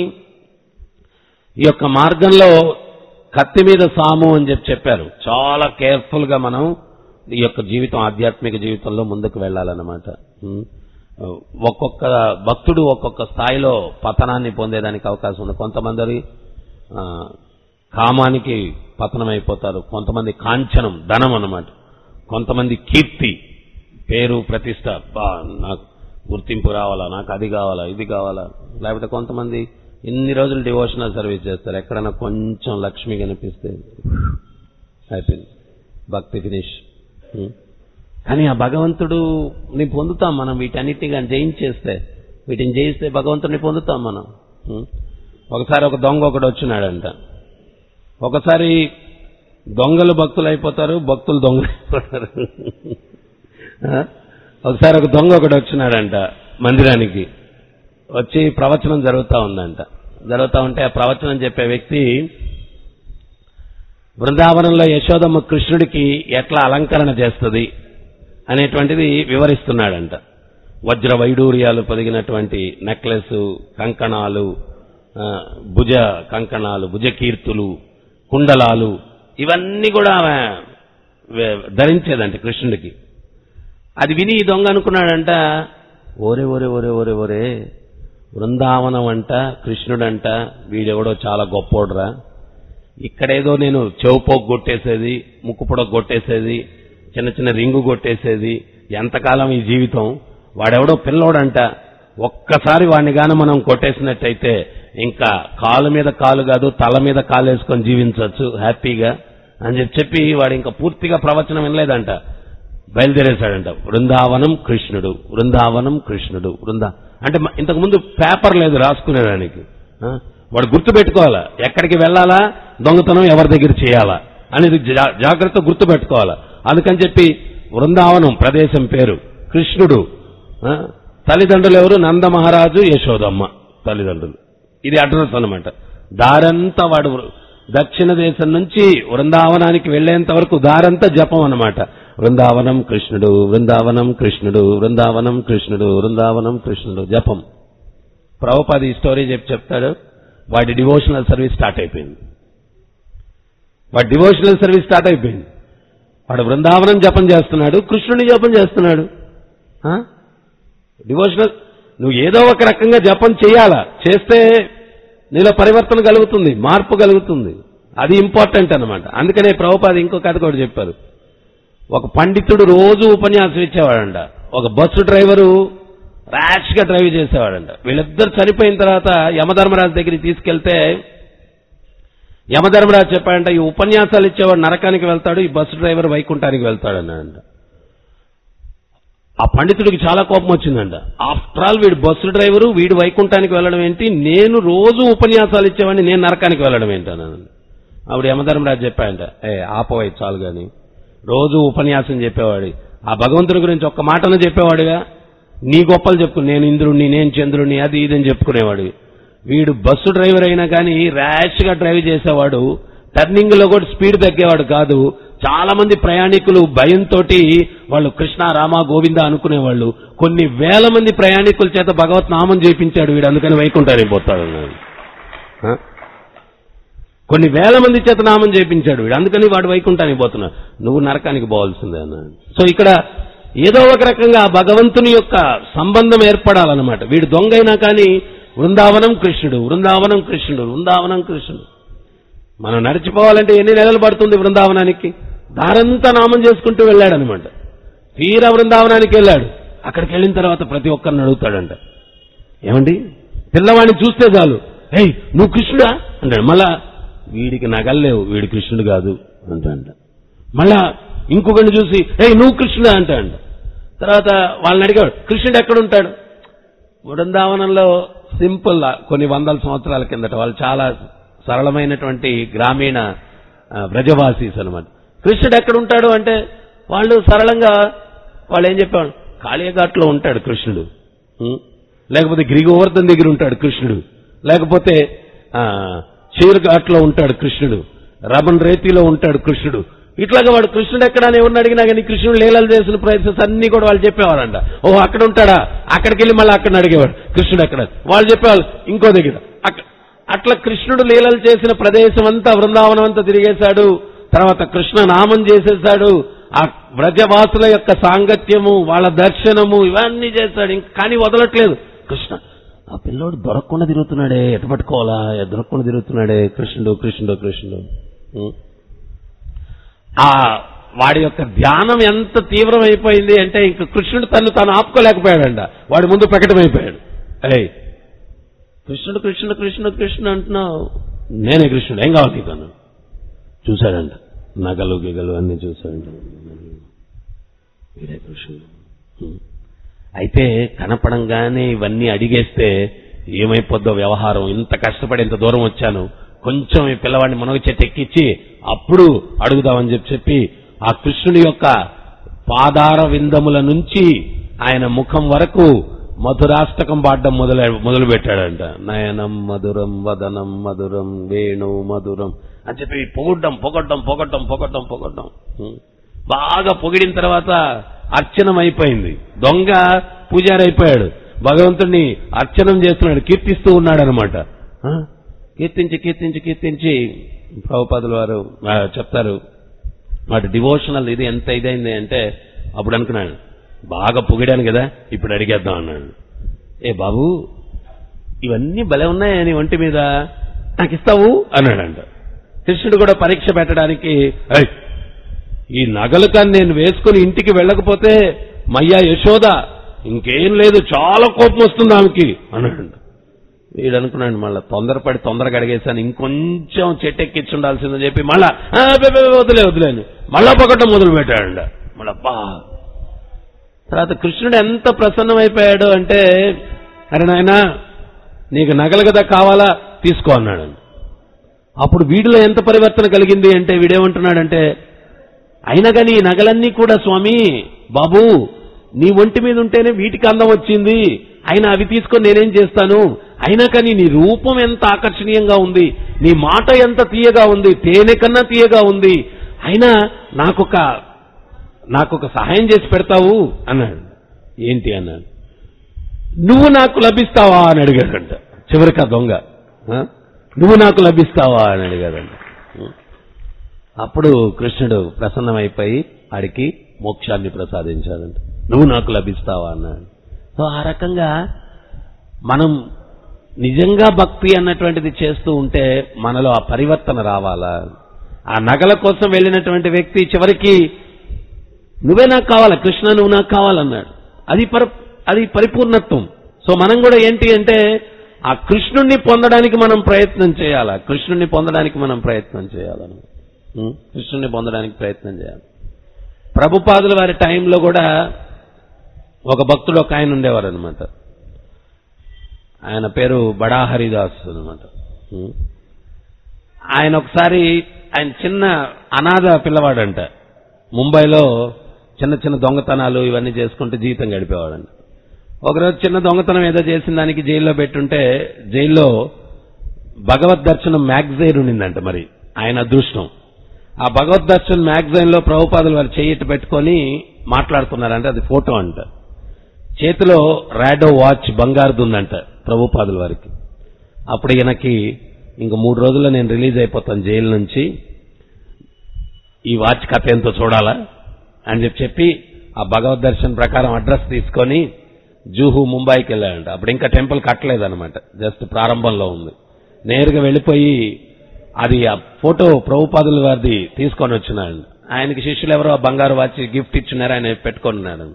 ఈ యొక్క మార్గంలో కత్తి మీద సాము అని చెప్పి చెప్పారు చాలా కేర్ఫుల్ గా మనం ఈ యొక్క జీవితం ఆధ్యాత్మిక జీవితంలో ముందుకు వెళ్ళాలన్నమాట ఉం. ఒక్కొక్క భక్తుడు ఒక్కొక్క స్థాయిలో పతనాన్ని పొందేదానికి అవకాశం ఉంది కొంతమంది ఆ, కామానికి పతనం అయిపోతారు కొంతమంది కాంచనం ధనం అన్నమాట కొంతమంది కీర్తి పేరు ప్రతిష్ట బా నాకు గుర్తింపు రావాలా నాకు అది కావాలా ఇది కావాలా లేకపోతే కొంతమంది ఇన్ని రోజులు డివోషనల్ సర్వీస్ చేస్తారు ఎక్కడైనా కొంచెం లక్ష్మి కనిపిస్తే అయిపోయింది భక్తి ఫినిష్ ఉం. కానీ ఆ భగవంతుడు ని పొందుతాం మనం వీటన్నిటిని కానీ జయించేస్తే వీటిని జయిస్తే భగవంతుడిని పొందుతాం మనం ఉం. ఒకసారి ఒక దొంగ ఒకడు వచ్చినాడంట ఒకసారి దొంగలు భక్తులు అయిపోతారు భక్తులు దొంగలు అయిపోతారు ఆ? ఒకసారి ఒక దొంగ ఒకడు వచ్చినాడంట మందిరానికి వచ్చి ప్రవచనం జరుగుతూ ఉందంట జరుగుతూ ఉంటే ఆ ప్రవచనం చెప్పే వ్యక్తి బృందావనంలో యశోదమ్మ కృష్ణుడికి ఎట్లా అలంకరణ చేస్తుంది అనేటువంటిది వివరిస్తున్నాడంట వజ్ర వైడూర్యాలు పొదిగినటువంటి నెక్లెస్ కంకణాలు ఆ, భుజ కంకణాలు భుజ కీర్తులు కుండలాలు ఇవన్నీ కూడా ఆమె వే- ధరించేదంట కృష్ణుడికి అది విని ఈ దొంగ అనుకున్నాడంట ఓరే ఓరే ఓరే ఓరే ఓరే బృందావనం అంట కృష్ణుడంట వీడెవడో చాలా గొప్పోడురా ఇక్కడేదో నేను చెవుపోకు కొట్టేసేది ముక్కు పొడకు కొట్టేసేది చిన్న చిన్న రింగు కొట్టేసేది ఎంతకాలం ఈ జీవితం వాడెవడో పిల్లోడంట ఒక్కసారి వాడిని గాని మనం కొట్టేసినట్టయితే ఇంకా కాలు మీద కాలు కాదు తల మీద కాలు వేసుకొని జీవించవచ్చు హ్యాపీగా అని చెప్పి చెప్పి వాడు ఇంకా పూర్తిగా ప్రవచనం వినలేదంట బయలుదేరేశాడంట బృందావనం కృష్ణుడు బృందావనం కృష్ణుడు బృందా అంటే మ- ఇంతకు ముందు పేపర్ లేదు రాసుకునేదానికి ఆ? వాడు గుర్తు పెట్టుకోవాలా ఎక్కడికి వెళ్ళాలా దొంగతనం ఎవరి దగ్గర చేయాలా అనేది జా- జాగ్రత్త గుర్తు పెట్టుకోవాలా అందుకని చెప్పి బృందావనం ప్రదేశం పేరు కృష్ణుడు ఆ? తల్లిదండ్రులు ఎవరు నంద మహారాజు యశోదమ్మ తల్లిదండ్రులు ఇది అడ్రస్ అన్నమాట దారంతా వాడు వృ- దక్షిణ దేశం నుంచి వృందావనానికి వెళ్లేంత వరకు దారంతా జపం అన్నమాట వృందావనం కృష్ణుడు వృందావనం కృష్ణుడు వృందావనం కృష్ణుడు వృందావనం కృష్ణుడు జపం ప్రభుపాది ఈ స్టోరీ చెప్పి చెప్తాడు వాడి డివోషనల్ సర్వీస్ స్టార్ట్ అయిపోయింది వాడి డివోషనల్ సర్వీస్ స్టార్ట్ అయిపోయింది వాడు బృందావనం జపం చేస్తున్నాడు కృష్ణుని జపం చేస్తున్నాడు ఆ? డివోషనల్ నువ్వు ఏదో ఒక రకంగా జపం చేయాలా చేస్తే నీలో పరివర్తన కలుగుతుంది మార్పు కలుగుతుంది అది ఇంపార్టెంట్ అన్నమాట అందుకనే ప్రభుపాది ఇంకో కథ కూడా చెప్పారు ఒక పండితుడు రోజు ఉపన్యాసం ఇచ్చేవాడంట ఒక బస్సు డ్రైవరు ర్యాష్ గా డ్రైవ్ చేసేవాడంట వీళ్ళిద్దరు చనిపోయిన తర్వాత యమధర్మరాజు దగ్గరికి తీసుకెళ్తే యమధర్మరాజు చెప్పాడంట ఈ ఉపన్యాసాలు ఇచ్చేవాడు నరకానికి వెళ్తాడు ఈ బస్సు డ్రైవర్ వైకుంఠానికి వెళ్తాడు అన్నాడంట ఆ పండితుడికి చాలా కోపం వచ్చిందంట ఆఫ్టర్ ఆల్ వీడు బస్సు డ్రైవరు వీడు వైకుంఠానికి వెళ్ళడం ఏంటి నేను రోజు ఉపన్యాసాలు ఇచ్చేవాడిని నేను నరకానికి వెళ్ళడం ఏంటి అన్నాను అప్పుడు యమధర్మరాజు చెప్పాయంట ఏ ఆపోయి చాలు గాని రోజు ఉపన్యాసం చెప్పేవాడి ఆ భగవంతుడి గురించి ఒక్క మాటను చెప్పేవాడిగా నీ గొప్పలు చెప్పు నేను ఇంద్రుణ్ణి నేను చంద్రుణ్ణి అది ఇదని చెప్పుకునేవాడు వీడు బస్సు డ్రైవర్ అయినా కానీ ర్యాష్ గా డ్రైవ్ చేసేవాడు టర్నింగ్ లో కూడా స్పీడ్ తగ్గేవాడు కాదు చాలా మంది ప్రయాణికులు భయంతో వాళ్ళు కృష్ణ రామ గోవింద అనుకునేవాళ్ళు కొన్ని వేల మంది ప్రయాణికుల చేత భగవత్ నామం చేపించాడు వీడు అందుకని వైకుంఠానికి పోతాడు అన్నాడు. ఆ? కొన్ని వేల మంది చేత నామం చేపించాడు వీడు అందుకని వాడు వైకుంఠానికి పోతున్నాడు నువ్వు నరకానికి పోవాల్సిందే అన్నాడు సో ఇక్కడ ఏదో ఒక రకంగా ఆ భగవంతుని యొక్క సంబంధం ఏర్పడాలన్నమాట వీడు దొంగైనా కానీ వృందావనం కృష్ణుడు వృందావనం కృష్ణుడు వృందావనం కృష్ణుడు మనం నడిచిపోవాలంటే ఎన్ని నెలలు పడుతుంది వృందావనానికి దారంతా నామం చేసుకుంటూ వెళ్ళాడు అనమాట తీరా వృందావనానికి వెళ్ళాడు అక్కడికి వెళ్ళిన తర్వాత ప్రతి ఒక్కరిని అడుగుతాడంట ఏమండి పిల్లవాడిని చూస్తే చాలు ఏయ్ నువ్వు కృష్ణుడా అంటాడు మళ్ళా వీడికి నగల్లేవు వీడు కృష్ణుడు కాదు అంటాడంట మళ్ళా ఇంకొకరిని చూసి ఏయ్ నువ్వు కృష్ణుడా అంటాడంట తర్వాత వాళ్ళని అడిగాడు కృష్ణుడు ఎక్కడ ఉంటాడు బృందావనంలో సింపుల్ కొన్ని వందల సంవత్సరాల కిందట వాళ్ళు చాలా సరళమైనటువంటి గ్రామీణ ఆ, బ్రజవాసీస్ అనమాట కృష్ణుడు ఎక్కడ ఉంటాడు అంటే వాళ్ళు సరళంగా వాళ్ళు ఏం చెప్పారు కాళీయఘాట్లో ఉంటాడు కృష్ణుడు ఉం? లేకపోతే గిరిగోవర్ధన్ దగ్గర ఉంటాడు కృష్ణుడు లేకపోతే ఆ, చీరఘాట్లో ఉంటాడు కృష్ణుడు రమణ్ రేతిలో ఉంటాడు కృష్ణుడు ఇట్లాగా వాడు కృష్ణుడు ఎక్కడ అని ఎవరిని అడిగినా కానీ కృష్ణుడు లీలలు చేసిన ప్రయత్నం అన్ని కూడా వాళ్ళు చెప్పేవారంట ఓ అక్కడ ఉంటాడా అక్కడికి వెళ్ళి మళ్ళీ అక్కడ అడిగేవాడు కృష్ణుడు ఎక్కడ వాళ్ళు చెప్పేవాళ్ళు ఇంకో దగ్గర అక్క- అట్లా కృష్ణుడు లీలలు చేసిన ప్రదేశం అంతా బృందావనం అంతా తిరిగేశాడు తర్వాత కృష్ణ నామం చేసేశాడు ఆ వ్రజవాసుల యొక్క సాంగత్యము వాళ్ళ దర్శనము ఇవన్నీ చేశాడు ఇంక కానీ వదలట్లేదు కృష్ణ ఆ పిల్లోడు దొరకకుండా తిరుగుతున్నాడే ఎటు పట్టుకోవాలా ఎ- దొరకకుండా తిరుగుతున్నాడే కృష్ణుడు కృష్ణుడు కృష్ణుడు ఉం. ఆ వాడి యొక్క ధ్యానం ఎంత తీవ్రమైపోయింది అంటే ఇంక కృష్ణుడు తను తాను ఆపుకోలేకపోయాడంట వాడి ముందు ప్రకటమైపోయాడు ఏయ్ కృష్ణుడు కృష్ణుడు కృష్ణుడు కృష్ణుడు అంటున్నావు నేనే కృష్ణుడు ఏం కావాలి నీకు అన్నాడు చూశాడంట నగలు గిగలు అన్ని చూశాడంట వీడే కృష్ణుడు హ్మ్. అయితే కనపడంగానే ఇవన్నీ అడిగేస్తే ఏమైపోద్దో వ్యవహారం ఇంత కష్టపడి ఇంత దూరం వచ్చాను కొంచెం ఈ పిల్లవాడిని మునగ చెట్టు ఎక్కించి అప్పుడు అడుగుదామని చెప్పి చెప్పి ఆ కృష్ణుడి యొక్క పాదార విందముల నుంచి ఆయన ముఖం వరకు మధురాష్టకం పాడడం మొదలు మొదలు పెట్టాడంట నయనం మధురం వదనం మధురం వేణు మధురం అని చెప్పి పొగడ్డం పొగడ్డం పొగడ్డం పొగడ్డం పొగడ్డం హ్మ్. బాగా పొగిడిన తర్వాత అర్చనం అయిపోయింది దొంగ పూజారి అయిపోయాడు భగవంతుణ్ణి అర్చనం చేస్తున్నాడు కీర్తిస్తూ ఉన్నాడు అనమాట కీర్తించి కీర్తించి కీర్తించి ప్రభుపాదుల వారు ఆ, చెప్తారు వాటి డివోషనల్ ఇది ఎంత ఇదైంది అంటే అప్పుడు అనుకున్నాడు బాగా పొగిడాను కదా ఇప్పుడు అడిగేద్దాం అన్నాడు ఏ బాబు ఇవన్నీ భలే ఉన్నాయా నీ ఒంటి మీద నాకు ఇస్తావు అన్నాడంట కృష్ణుడు కూడా పరీక్ష పెట్టడానికి "ఏయ్, ఈ నగలు కానీ నేను వేసుకుని ఇంటికి వెళ్ళకపోతే మయ్యా యశోద ఇంకేం లేదు చాలా కోపం వస్తుంది ఆమెకి అన్నాడు వీడు అనుకున్నాడు మళ్ళా తొందరపడి తొందరగా అడిగేశాను ఇంకొంచెం చెట్టు ఎక్కించుండాల్సిందని చెప్పి మళ్ళా "ఆ, బే, బే, బే, వదిలే వదిలేను మళ్ళా పొగటం మొదలు పెట్టాడంట మళ్ళా బా తర్వాత కృష్ణుడు ఎంత ప్రసన్నమైపోయాడు అంటే అరే నాయనా నీకు నగలు కదా కావాలా తీసుకో అన్నాడు అప్పుడు వీడిలో ఎంత పరివర్తన కలిగింది అంటే వీడేమంటున్నాడంటే అయినా కానీ ఈ నగలన్నీ కూడా స్వామి బాబు నీ ఒంటి మీద ఉంటేనే వీటికి అందం వచ్చింది అయినా అవి తీసుకొని నేనేం చేస్తాను అయినా కానీ నీ రూపం ఎంత ఆకర్షణీయంగా ఉంది నీ మాట ఎంత తీయగా ఉంది తేనె కన్నా తీయగా ఉంది అయినా నాకొక నాకొక సహాయం చేసి పెడతావు అన్నాడు ఏంటి అన్నాడు నువ్వు నాకు లభిస్తావా అని అడిగాడంట చివరికి ఆ దొంగ ఆ? నువ్వు నాకు లభిస్తావా అని అడిగాడంట అప్పుడు కృష్ణుడు ప్రసన్నమైపోయి ఆడికి మోక్షాన్ని ప్రసాదించాడంట నువ్వు నాకు లభిస్తావా అన్నాడు సో ఆ రకంగా మనం నిజంగా భక్తి అన్నటువంటిది చేస్తూ ఉంటే మనలో ఆ పరివర్తన రావాలా ఆ నగల కోసం వెళ్ళినటువంటి వ్యక్తి చివరికి నువ్వే నాకు కావాలా కృష్ణ నువ్వు నాకు కావాలన్నాడు అది పరి అది పరిపూర్ణత్వం సో మనం కూడా ఏంటి అంటే ఆ కృష్ణుణ్ణి పొందడానికి మనం ప్రయత్నం చేయాలా కృష్ణుణ్ణి పొందడానికి మనం ప్రయత్నం చేయాలని ఉం? కృష్ణుణ్ణి పొందడానికి ప్రయత్నం చేయాలి ప్రభుపాదుల వారి టైంలో కూడా ఒక భక్తుడు ఒక ఆయన ఉండేవారు అనమాట ఆయన పేరు బడా హరిదాస్ అనమాట ఆయన ఒకసారి ఆయన చిన్న అనాథ పిల్లవాడంట ముంబైలో చిన్న చిన్న దొంగతనాలు ఇవన్నీ చేసుకుంటూ జీవితం గడిపేవాడంట ఒకరోజు చిన్న దొంగతనం ఏదో చేసిన దానికి జైల్లో పెట్టుంటే జైల్లో భగవద్ దర్శనం మ్యాగజైన్ ఉండిందంట మరి ఆయన అదృష్టం ఆ భగవద్ దర్శన్ మ్యాగజైన్ లో ప్రభుపాదులు వారు చెయ్యిట్టు పెట్టుకొని మాట్లాడుతున్నారంటే అది ఫోటో అంట చేతిలో రాడో వాచ్ బంగారుది ఉందంట ప్రభుపాదుల వారికి అప్పుడు ఈయనకి ఇంక మూడు రోజుల్లో నేను రిలీజ్ అయిపోతాను జైలు నుంచి ఈ వాచ్ కథ ఎంతో చూడాలా అని చెప్పి చెప్పి ఆ భగవద్ దర్శన్ ప్రకారం అడ్రస్ తీసుకొని జూహు ముంబైకి వెళ్ళాడంట అప్పుడు ఇంకా టెంపుల్ కట్టలేదన్నమాట జస్ట్ ప్రారంభంలో ఉంది నేరుగా వెళ్ళిపోయి అది ఆ ఫోటో ప్రభుపాదుల వారిది తీసుకొని వచ్చినాడు ఆయనకి శిష్యులు ఎవరో ఆ బంగారు వాచ్ గిఫ్ట్ ఇచ్చినారు ఆయన పెట్టుకొని ఉన్నాడు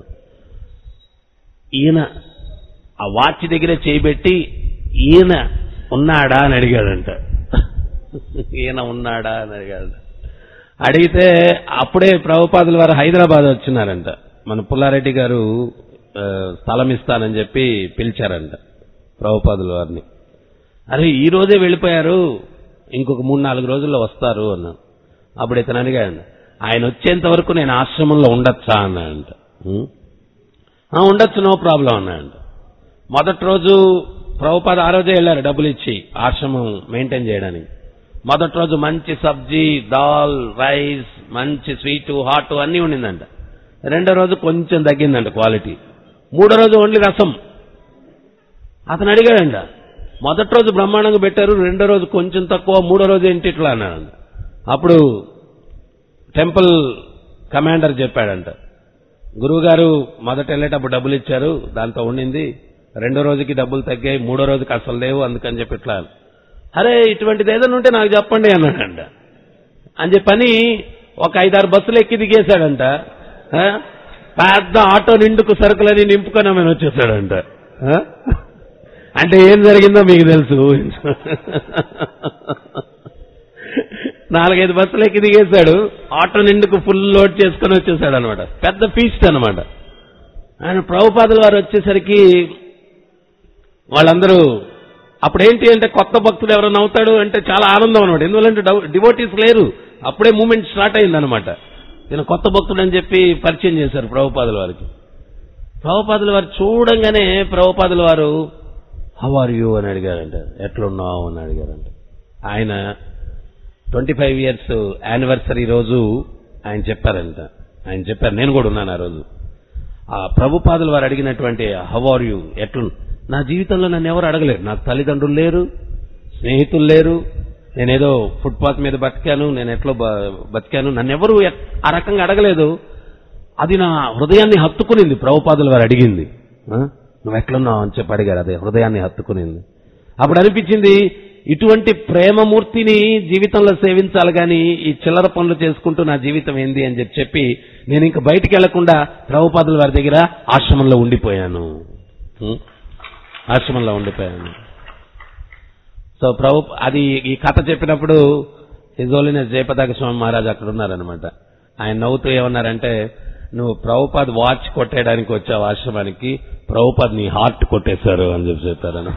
ఈయన ఆ వాచ్ దగ్గరే చేయబెట్టి ఈయన ఉన్నాడా అని అడిగాడంట ఈయన ఉన్నాడా అని అడిగాడు అడిగితే అప్పుడే ప్రభుపాదుల వారు హైదరాబాద్ వచ్చినారంట మన పుల్లారెడ్డి గారు ఆ, స్థలం ఇస్తానని చెప్పి పిలిచారంట ప్రభుపాదుల వారిని అరే ఈ రోజే వెళ్ళిపోయారు ఇంకొక మూడు నాలుగు రోజుల్లో వస్తారు అన్నా అప్పుడు ఇతను అడిగాడు ఆయన వచ్చేంత వరకు నేను ఆశ్రమంలో ఉండొచ్చా అన్నాడంట "ఉం? "ఆ, ఉండొచ్చు నో ప్రాబ్లం అన్నాడంట మొదటి రోజు ప్రభుపాద ఆ రోజే వెళ్ళారు డబ్బులు ఇచ్చి ఆశ్రమం మెయింటైన్ చేయడానికి మొదటి రోజు మంచి సబ్జీ దాల్ రైస్ మంచి స్వీటు హాట్ అన్నీ ఉండిందంట రెండో రోజు కొంచెం తగ్గిందంట క్వాలిటీ మూడో రోజు ఓన్లీ రసం అతను అడిగాడంట మొదటి రోజు బ్రహ్మాండంగా పెట్టారు రెండో రోజు కొంచెం తక్కువ మూడో రోజు ఏంటి ఇట్లా అన్నాడంట అప్పుడు టెంపుల్ కమాండర్ చెప్పాడంట గురువు గారు మొదట వెళ్ళేటప్పుడు డబ్బులు ఇచ్చారు దాంతో ఉండింది రెండో రోజుకి డబ్బులు తగ్గాయి మూడో రోజుకి అసలు లేవు అందుకని చెప్పి ఇట్లా అరే ఇటువంటిది ఏదైనా ఉంటే నాకు చెప్పండి అన్నాడంట అని చెప్పని ఒక ఐదారు బస్సులు ఎక్కి దిగేశాడంట ఆ? పెద్ద ఆటో నిండుకు సరుకులని నింపుకొని ఆమెను వచ్చేసాడంట ఆ? అంటే ఏం జరిగిందో మీకు తెలుసు నాలుగైదు బస్సులు ఎక్కి దిగేశాడు ఆటో నిండుకు ఫుల్ లోడ్ చేసుకొని వచ్చేసాడు అనమాట పెద్ద ఫీస్ట్ అనమాట ఆయన ప్రభుపాదుల వారు వచ్చేసరికి వాళ్ళందరూ అప్పుడేంటి అంటే కొత్త భక్తుడు ఎవరైనా అవుతాడు అంటే చాలా ఆనందం అనమాట ఎందువల్లంటే డివోటీస్ లేరు అప్పుడే మూమెంట్ స్టార్ట్ అయిందనమాట ఈయన కొత్త భక్తుడు అని చెప్పి పరిచయం చేశారు ప్రభుపాదుల వారికి ప్రభుపాదుల వారు చూడంగానే ప్రభుపాదుల వారు హౌ ఆర్ యూ అని అడిగారంట ఎట్లున్నావు అని అడిగారంట ఆయన ట్వంటీ ఫైవ్ ఇయర్స్ యానివర్సరీ రోజు ఆయన చెప్పారంట ఆయన చెప్పారు నేను కూడా ఉన్నాను ఆ రోజు ఆ ప్రభుపాదులు వారు అడిగినటువంటి హౌ ఆర్ యూ ఎట్లు నా జీవితంలో నన్ను ఎవరు అడగలేరు నాకు తల్లిదండ్రులు లేరు స్నేహితులు లేరు నేనేదో ఫుట్పాత్ మీద బతికాను నేను ఎట్లో బ- బతికాను నన్ను ఎవరు ఎట్- ఆ రకంగా అడగలేదు అది నా హృదయాన్ని హత్తుకునింది ప్రభుపాదులు వారు అడిగింది ఆ? నువ్వు ఎట్లున్నావు అని చెప్పి అడిగారు అదే హృదయాన్ని హత్తుకునింది అప్పుడు అనిపించింది ఇటువంటి ప్రేమమూర్తిని జీవితంలో సేవించాలి కానీ ఈ చిల్లర పనులు చేసుకుంటూ నా జీవితం ఏంది అని చెప్పి చెప్పి నేను ఇంక బయటికి వెళ్లకుండా ప్రభుపాదుల వారి దగ్గర ఆశ్రమంలో ఉండిపోయాను ఉం? ఆశ్రమంలో ఉండిపోయాను సో ప్రభు అది ఈ కథ చెప్పినప్పుడు హిజోలిన జయపతాక స్వామి మహారాజ్ అక్కడ ఉన్నారనమాట ఆయన నవ్వుతూ ఏమన్నారంటే నువ్వు ప్రభుపాద్ వాచ్ కొట్టేయడానికి వచ్చావు ఆశ్రమానికి ప్రభుపాద్ నీ హార్ట్ కొట్టేశారు అని చెప్పి చెప్పారని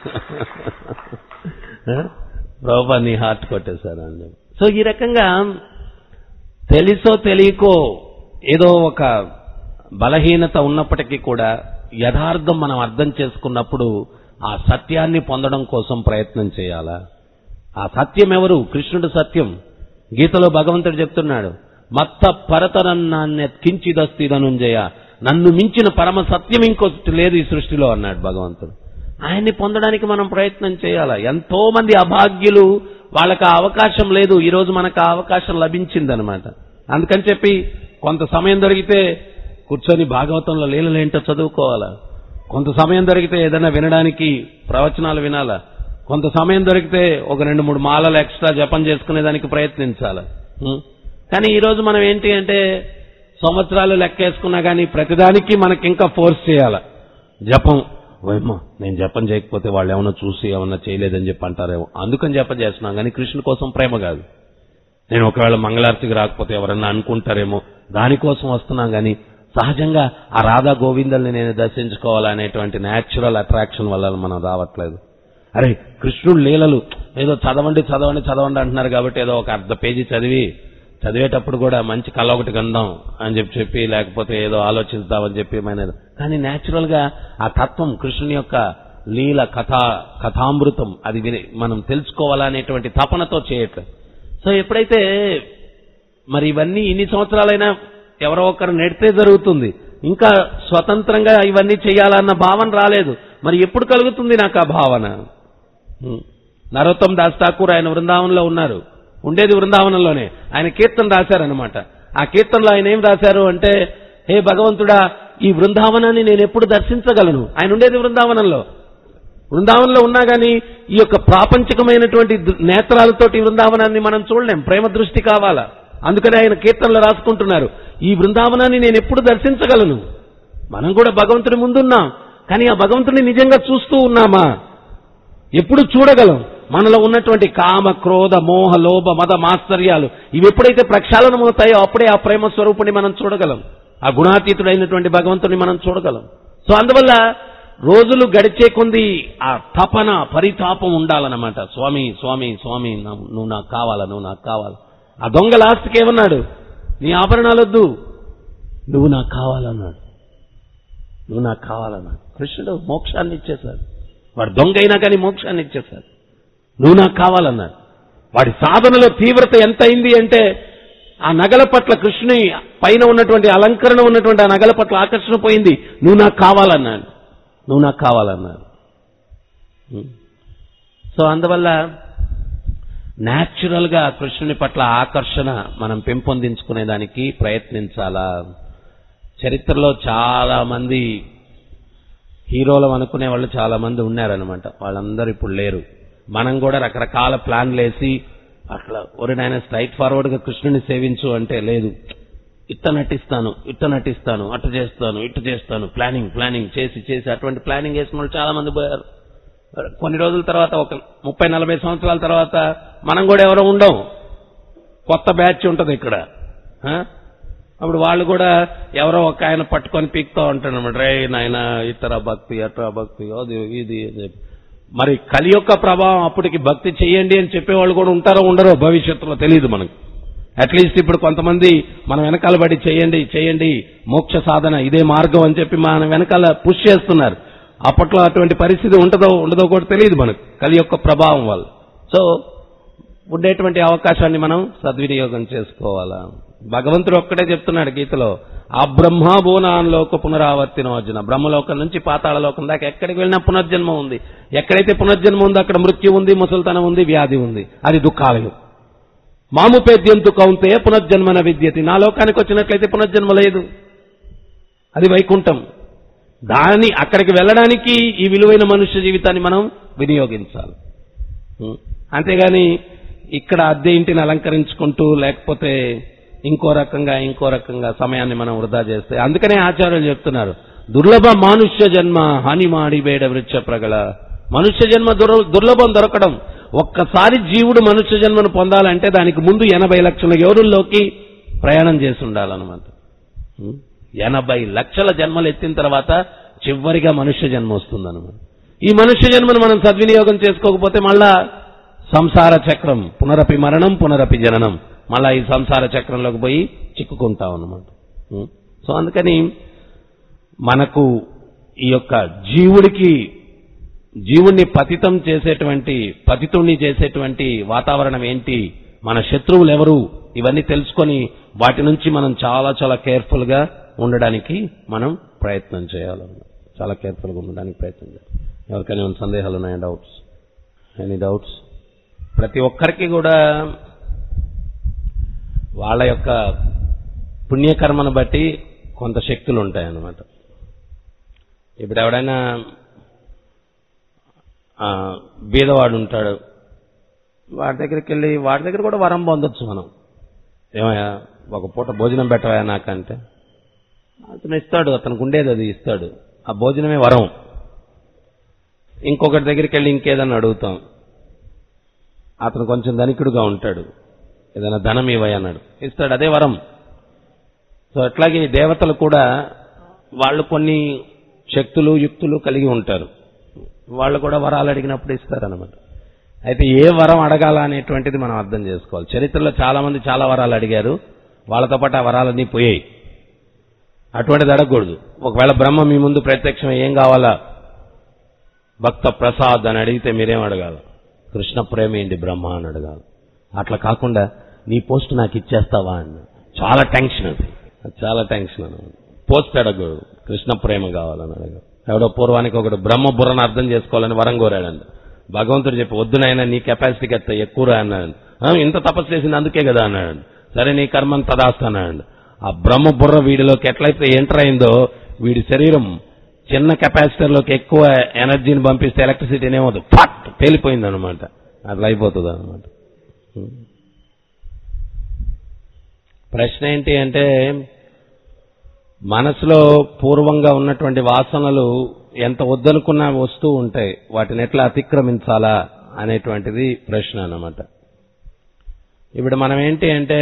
ప్రభుపాద్ నీ హార్ట్ కొట్టేశారు అని చెప్పి సో ఈ రకంగా తెలుసో తెలియకో ఏదో ఒక బలహీనత ఉన్నప్పటికీ కూడా యథార్థం మనం అర్థం చేసుకున్నప్పుడు ఆ సత్యాన్ని పొందడం కోసం ప్రయత్నం చేయాలా ఆ సత్యం ఎవరు కృష్ణుడు సత్యం గీతలో భగవంతుడు చెప్తున్నాడు మత్త పరతరన్నాన్య కించిదస్తి ధనుంజయ నన్ను మించిన పరమ సత్యం ఇంకొకటి లేదు ఈ సృష్టిలో అన్నాడు భగవంతుడు ఆయన్ని పొందడానికి మనం ప్రయత్నం చేయాలా ఎంతో మంది అభాగ్యులు వాళ్ళకి ఆ అవకాశం లేదు ఈ రోజు మనకు ఆ అవకాశం లభించిందనమాట అందుకని చెప్పి కొంత సమయం దొరికితే కూర్చొని భాగవతంలో లీలలేంటో చదువుకోవాలా కొంత సమయం దొరికితే ఏదైనా వినడానికి ప్రవచనాలు వినాలా కొంత సమయం దొరికితే ఒక రెండు మూడు మాలలు ఎక్స్ట్రా జపం చేసుకునేదానికి ప్రయత్నించాలి ఉం? కానీ ఈ రోజు మనం ఏంటి అంటే సంవత్సరాలు లెక్కేసుకున్నా కానీ ప్రతిదానికి మనకి ఇంకా ఫోర్స్ చేయాల జపం ఓయమ్మా నేను జపం చేయకపోతే వాళ్ళు ఏమన్నా చూసి ఏమన్నా చేయలేదని చెప్పి అంటారేమో అందుకని జపం చేస్తున్నాం కానీ కృష్ణుడి కోసం ప్రేమ కాదు నేను ఒకవేళ మంగళారతికి రాకపోతే ఎవరన్నా అనుకుంటారేమో దానికోసం వస్తున్నాం కానీ సహజంగా ఆ రాధా గోవిందల్ని నేను దర్శించుకోవాలనేటువంటి న్యాచురల్ అట్రాక్షన్ వల్ల మనం రావట్లేదు అరే కృష్ణుడు లీలలు ఏదో చదవండి చదవండి చదవండి అంటున్నారు కాబట్టి ఏదో ఒక అర్ధ పేజీ చదివి చదివేటప్పుడు కూడా మంచి కళ ఒకటి కందాం అని చెప్పి చెప్పి లేకపోతే ఏదో ఆలోచిద్దామని చెప్పి మన కానీ న్యాచురల్ గా ఆ తత్వం కృష్ణుని యొక్క లీల కథ కథామృతం అది విని మనం తెలుసుకోవాలనేటువంటి తపనతో చేయట్లేదు సో ఎప్పుడైతే మరి ఇవన్నీ ఇన్ని సంవత్సరాలైనా ఎవరో ఒకరు నెడితే జరుగుతుంది ఇంకా స్వతంత్రంగా ఇవన్నీ చేయాలన్న భావన రాలేదు మరి ఎప్పుడు కలుగుతుంది నాకు ఆ భావన హ్మ్. నరోత్తమ్ దాస్ ఠాకూర్ ఆయన బృందావనంలో ఉన్నారు ఉండేది బృందావనంలోనే ఆయన కీర్తన రాశారనమాట ఆ కీర్తనలో ఆయన ఏం రాశారు అంటే హే భగవంతుడా ఈ బృందావనాన్ని నేను ఎప్పుడు దర్శించగలను ఆయన ఉండేది బృందావనంలో బృందావనంలో ఉన్నా గానీ ఈ యొక్క ప్రాపంచికమైనటువంటి దృ- నేత్రాలతోటి ఈ బృందావనాన్ని మనం చూడలేం ప్రేమ దృష్టి కావాలా అందుకని ఆయన కీర్తనలు రాసుకుంటున్నారు ఈ బృందావనాన్ని నేను ఎప్పుడు దర్శించగలను మనం కూడా భగవంతుడి ముందున్నాం కానీ ఆ భగవంతుడిని నిజంగా చూస్తూ ఉన్నామా ఎప్పుడు చూడగలం మనలో ఉన్నటువంటి కామ క్రోధ మోహ లోభ మద మాత్సర్యాలు ఇవి ఎప్పుడైతే ప్రక్షాళనమవుతాయో అప్పుడే ఆ ప్రేమ స్వరూపుని మనం చూడగలం ఆ గుణాతీతుడైనటువంటి భగవంతుని మనం చూడగలం సో అందువల్ల రోజులు గడిచే కొంది ఆ తపన పరితాపం ఉండాలన్నమాట స్వామి స్వామి స్వామి నా- నువ్వు నాకు కావాలా నువ్వు నాకు కావాలా ఆ దొంగ లాస్ట్కి ఏమన్నాడు నీ ఆభరణాలొద్దు నువ్వు నాకు కావాలన్నాడు నువ్వు నాకు కావాలన్నాడు కృష్ణుడు మోక్షాన్ని ఇచ్చేశాడు వాడు దొంగ అయినా కానీ మోక్షాన్ని ఇచ్చేశాడు నువ్వు నాకు కావాలన్నాడు వాడి సాధనలో తీవ్రత ఎంత అయింది అంటే ఆ నగల పట్ల కృష్ణుని పైన ఉన్నటువంటి అలంకరణ ఉన్నటువంటి ఆ నగల పట్ల ఆకర్షణ పోయింది నువ్వు నాకు కావాలన్నాడు నువ్వు నాకు కావాలన్నాడు ఉం. సో అందువల్ల న్యాచురల్ గా కృష్ణుని పట్ల ఆకర్షణ మనం పెంపొందించుకునే దానికి ప్రయత్నించాలా చరిత్రలో చాలా మంది హీరోలు అనుకునే వాళ్ళు చాలా మంది ఉన్నారనమాట వాళ్ళందరూ ఇప్పుడు లేరు మనం కూడా రకరకాల ప్లాన్లు వేసి అట్లా ఒరి నాయన స్ట్రైట్ ఫార్వర్డ్ గా కృష్ణుని సేవించు అంటే లేదు ఇట్ట నటిస్తాను ఇట్ట నటిస్తాను అట్ట చేస్తాను ఇట్ట చేస్తాను ప్లానింగ్ ప్లానింగ్ చేసి చేసి అటువంటి ప్లానింగ్ వేసిన వాళ్ళు చాలా మంది పోయారు కొన్ని రోజుల తర్వాత ఒక ముప్పై నలభై సంవత్సరాల తర్వాత మనం కూడా ఎవరో ఉండం కొత్త బ్యాచ్ ఉంటది ఇక్కడ ఆ? అప్పుడు వాళ్ళు కూడా ఎవరో ఒక ఆయన పట్టుకొని పీక్తా ఉంటాడు అనమాట రే నాయన ఇతర భక్తి అట్రా భక్తి అది ఇది అని చెప్పి. మరి కలి యొక్క ప్రభావం అప్పటికి భక్తి చేయండి అని చెప్పేవాళ్ళు కూడా ఉంటారో ఉండరో భవిష్యత్తులో తెలియదు మనకు అట్లీస్ట్ ఇప్పుడు కొంతమంది మనం వెనకాల పడి చేయండి చేయండి మోక్ష సాధన ఇదే మార్గం అని చెప్పి మన వెనకాల పుష్ చేస్తున్నారు అప్పట్లో అటువంటి పరిస్థితి ఉంటుందో ఉండదో కూడా తెలియదు మనకు కలి యొక్క ప్రభావం వల్ల సో ఉండేటువంటి అవకాశాన్ని మనం సద్వినియోగం చేసుకోవాలా భగవంతుడు ఒక్కడే చెప్తున్నాడు గీతలో ఆ బ్రహ్మ భూనాన్లోక పునరావర్తిన అర్జున బ్రహ్మలోకం నుంచి పాతాళలోకం దాకా ఎక్కడికి వెళ్ళినా పునర్జన్మ ఉంది ఎక్కడైతే పునర్జన్మ ఉందో అక్కడ మృత్యు ఉంది ముసల్తనం ఉంది వ్యాధి ఉంది అది దుఃఖాలయం మాముపేద్యంతు కౌంతే పునర్జన్మన విద్యతి నా లోకానికి వచ్చినట్లయితే పునర్జన్మ లేదు అది వైకుంఠం దాని అక్కడికి వెళ్ళడానికి ఈ విలువైన మనుష్య జీవితాన్ని మనం వినియోగించాలి ఉం. అంతేగాని ఇక్కడ అద్దె ఇంటిని అలంకరించుకుంటూ లేకపోతే ఇంకో రకంగా ఇంకో రకంగా సమయాన్ని మనం వృధా చేస్తే అందుకనే ఆచార్యులు చెప్తున్నారు దుర్లభ మానుష్య జన్మ హాని మాడి బేడ వృక్ష ప్రగల మనుష్య జన్మ దుర్- దుర్లభం దొరకడం ఒక్కసారి జీవుడు మనుష్య జన్మను పొందాలంటే దానికి ముందు ఎనభై లక్షల యోరుల్లోకి ప్రయాణం చేసి ఉండాలన్నమాట ఉం? ఎనభై లక్షల జన్మలు ఎత్తిన తర్వాత చివరిగా మనుష్య జన్మ వస్తుందన్నమాట ఈ మనుష్య జన్మను మనం సద్వినియోగం చేసుకోకపోతే మళ్ళా సంసార చక్రం పునరపి మరణం పునరపి జననం మళ్ళా ఈ సంసార చక్రంలోకి పోయి చిక్కుకుంటాం అన్నమాట ఉం? సో అందుకని మనకు ఈ యొక్క జీవుడికి జీవుణ్ణి పతితం చేసేటువంటి పతితుణ్ణి చేసేటువంటి వాతావరణం ఏంటి మన శత్రువులు ఎవరు ఇవన్నీ తెలుసుకొని వాటి నుంచి మనం చాలా చాలా కేర్ఫుల్ గా ఉండడానికి మనం ప్రయత్నం చేయాలి చాలా కేర్ఫుల్ గా ఉండడానికి ప్రయత్నం చేయాలి ఎవరికైనా ఏమైనా సందేహాలు ఉన్నాయా డౌట్స్ ఎనీ డౌట్స్ ప్రతి ఒక్కరికి కూడా వాళ్ళ యొక్క పుణ్యకర్మను బట్టి కొంత శక్తులు ఉంటాయన్నమాట ఇప్పుడు ఎవడైనా ఆ, బీదవాడు ఉంటాడు వాడి దగ్గరికి వెళ్ళి వాడి దగ్గర కూడా వరం పొందొచ్చు మనం ఏమయ్యా ఒక పూట భోజనం పెట్టవా నాకంటే అతను ఇస్తాడు అతనికి ఉండేది అది ఇస్తాడు ఆ భోజనమే వరం ఇంకొకటి దగ్గరికి వెళ్ళి ఇంకేదన్నా అడుగుతాం అతను కొంచెం ధనికుడుగా ఉంటాడు ఏదైనా ధనం ఇవ్వయి అన్నాడు ఇస్తాడు అదే వరం సో అట్లాగే ఈ దేవతలు కూడా వాళ్ళు కొన్ని శక్తులు యుక్తులు కలిగి ఉంటారు వాళ్ళు కూడా వరాలు అడిగినప్పుడు ఇస్తారనమాట అయితే ఏ వరం అడగాల అనేటువంటిది మనం అర్థం చేసుకోవాలి చరిత్రలో చాలా మంది చాలా వరాలు అడిగారు వాళ్ళతో పాటు ఆ వరాలన్నీ పోయాయి అటువంటిది అడగకూడదు ఒకవేళ బ్రహ్మ మీ ముందు ప్రత్యక్షం ఏం కావాలా భక్త ప్రసాద్ అని అడిగితే మీరేం అడగాల కృష్ణ ప్రేమేంటి బ్రహ్మ అని అడగాలి అట్లా కాకుండా నీ పోస్ట్ నాకు ఇచ్చేస్తావా అని చాలా టెన్షన్ అది అది చాలా టెన్షన్ అని పోస్ట్ అడగకూడదు కృష్ణ ప్రేమ కావాలని అడగాలి ఎవడో పూర్వానికి ఒకడు బ్రహ్మ బుర్రను అర్థం చేసుకోవాలని వరం కోరాడండి భగవంతుడు చెప్పి వద్దునైనా నీ కెపాసిటీకి ఎత్త ఎక్కువ అన్నాడు "ఆ, ఇంత తపస్సు చేసింది అందుకే కదా అన్నాడు సరే నీ కర్మను తదాస్తాడు ఆ బ్రహ్మ బుర్ర వీడిలోకి ఎట్లయితే ఎంటర్ అయిందో వీడి శరీరం చిన్న కెపాసిటర్లోకి ఎక్కువ ఎనర్జీని పంపిస్తే ఎలక్ట్రిసిటీని ఏమవుతుంది ఫట్ పేలిపోయింది అనమాట అట్లా అయిపోతుంది అనమాట ప్రశ్న ఏంటి అంటే మనసులో పూర్వంగా ఉన్నటువంటి వాసనలు ఎంత వద్దనుకున్నా వస్తూ ఉంటాయి వాటిని ఎట్లా అతిక్రమించాలా అనేటువంటిది ప్రశ్న అన్నమాట ఇప్పుడు మనం ఏంటి అంటే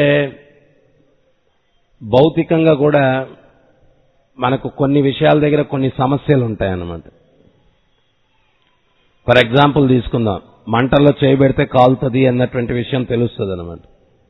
భౌతికంగా కూడా మనకు కొన్ని విషయాల దగ్గర కొన్ని సమస్యలు ఉంటాయన్నమాట ఫర్ ఎగ్జాంపుల్ తీసుకుందాం మంటల్లో చేయబెడితే కాలుతుంది అన్నటువంటి విషయం తెలుస్తుంది అనమాట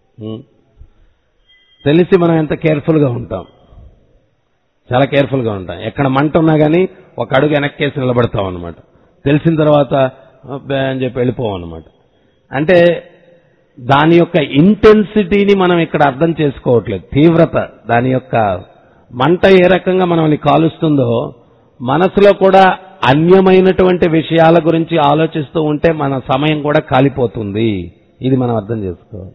తెలిసి మనం ఎంత కేర్ఫుల్గా ఉంటాం చాలా కేర్ఫుల్గా ఉంటాం ఎక్కడ మంట ఉన్నా కానీ ఒక అడుగు వెనక్కేసి నిలబడతాం అనమాట తెలిసిన తర్వాత "అబ్బే" అని చెప్పి వెళ్ళిపోవం అనమాట అంటే దాని యొక్క ఇంటెన్సిటీని మనం ఇక్కడ అర్థం చేసుకోవట్లేదు తీవ్రత దాని యొక్క మంట ఏ రకంగా మనల్ని కాలుస్తుందో మనసులో కూడా అన్యమైనటువంటి విషయాల గురించి ఆలోచిస్తూ ఉంటే మన సమయం కూడా కాలిపోతుంది ఇది మనం అర్థం చేసుకోవాలి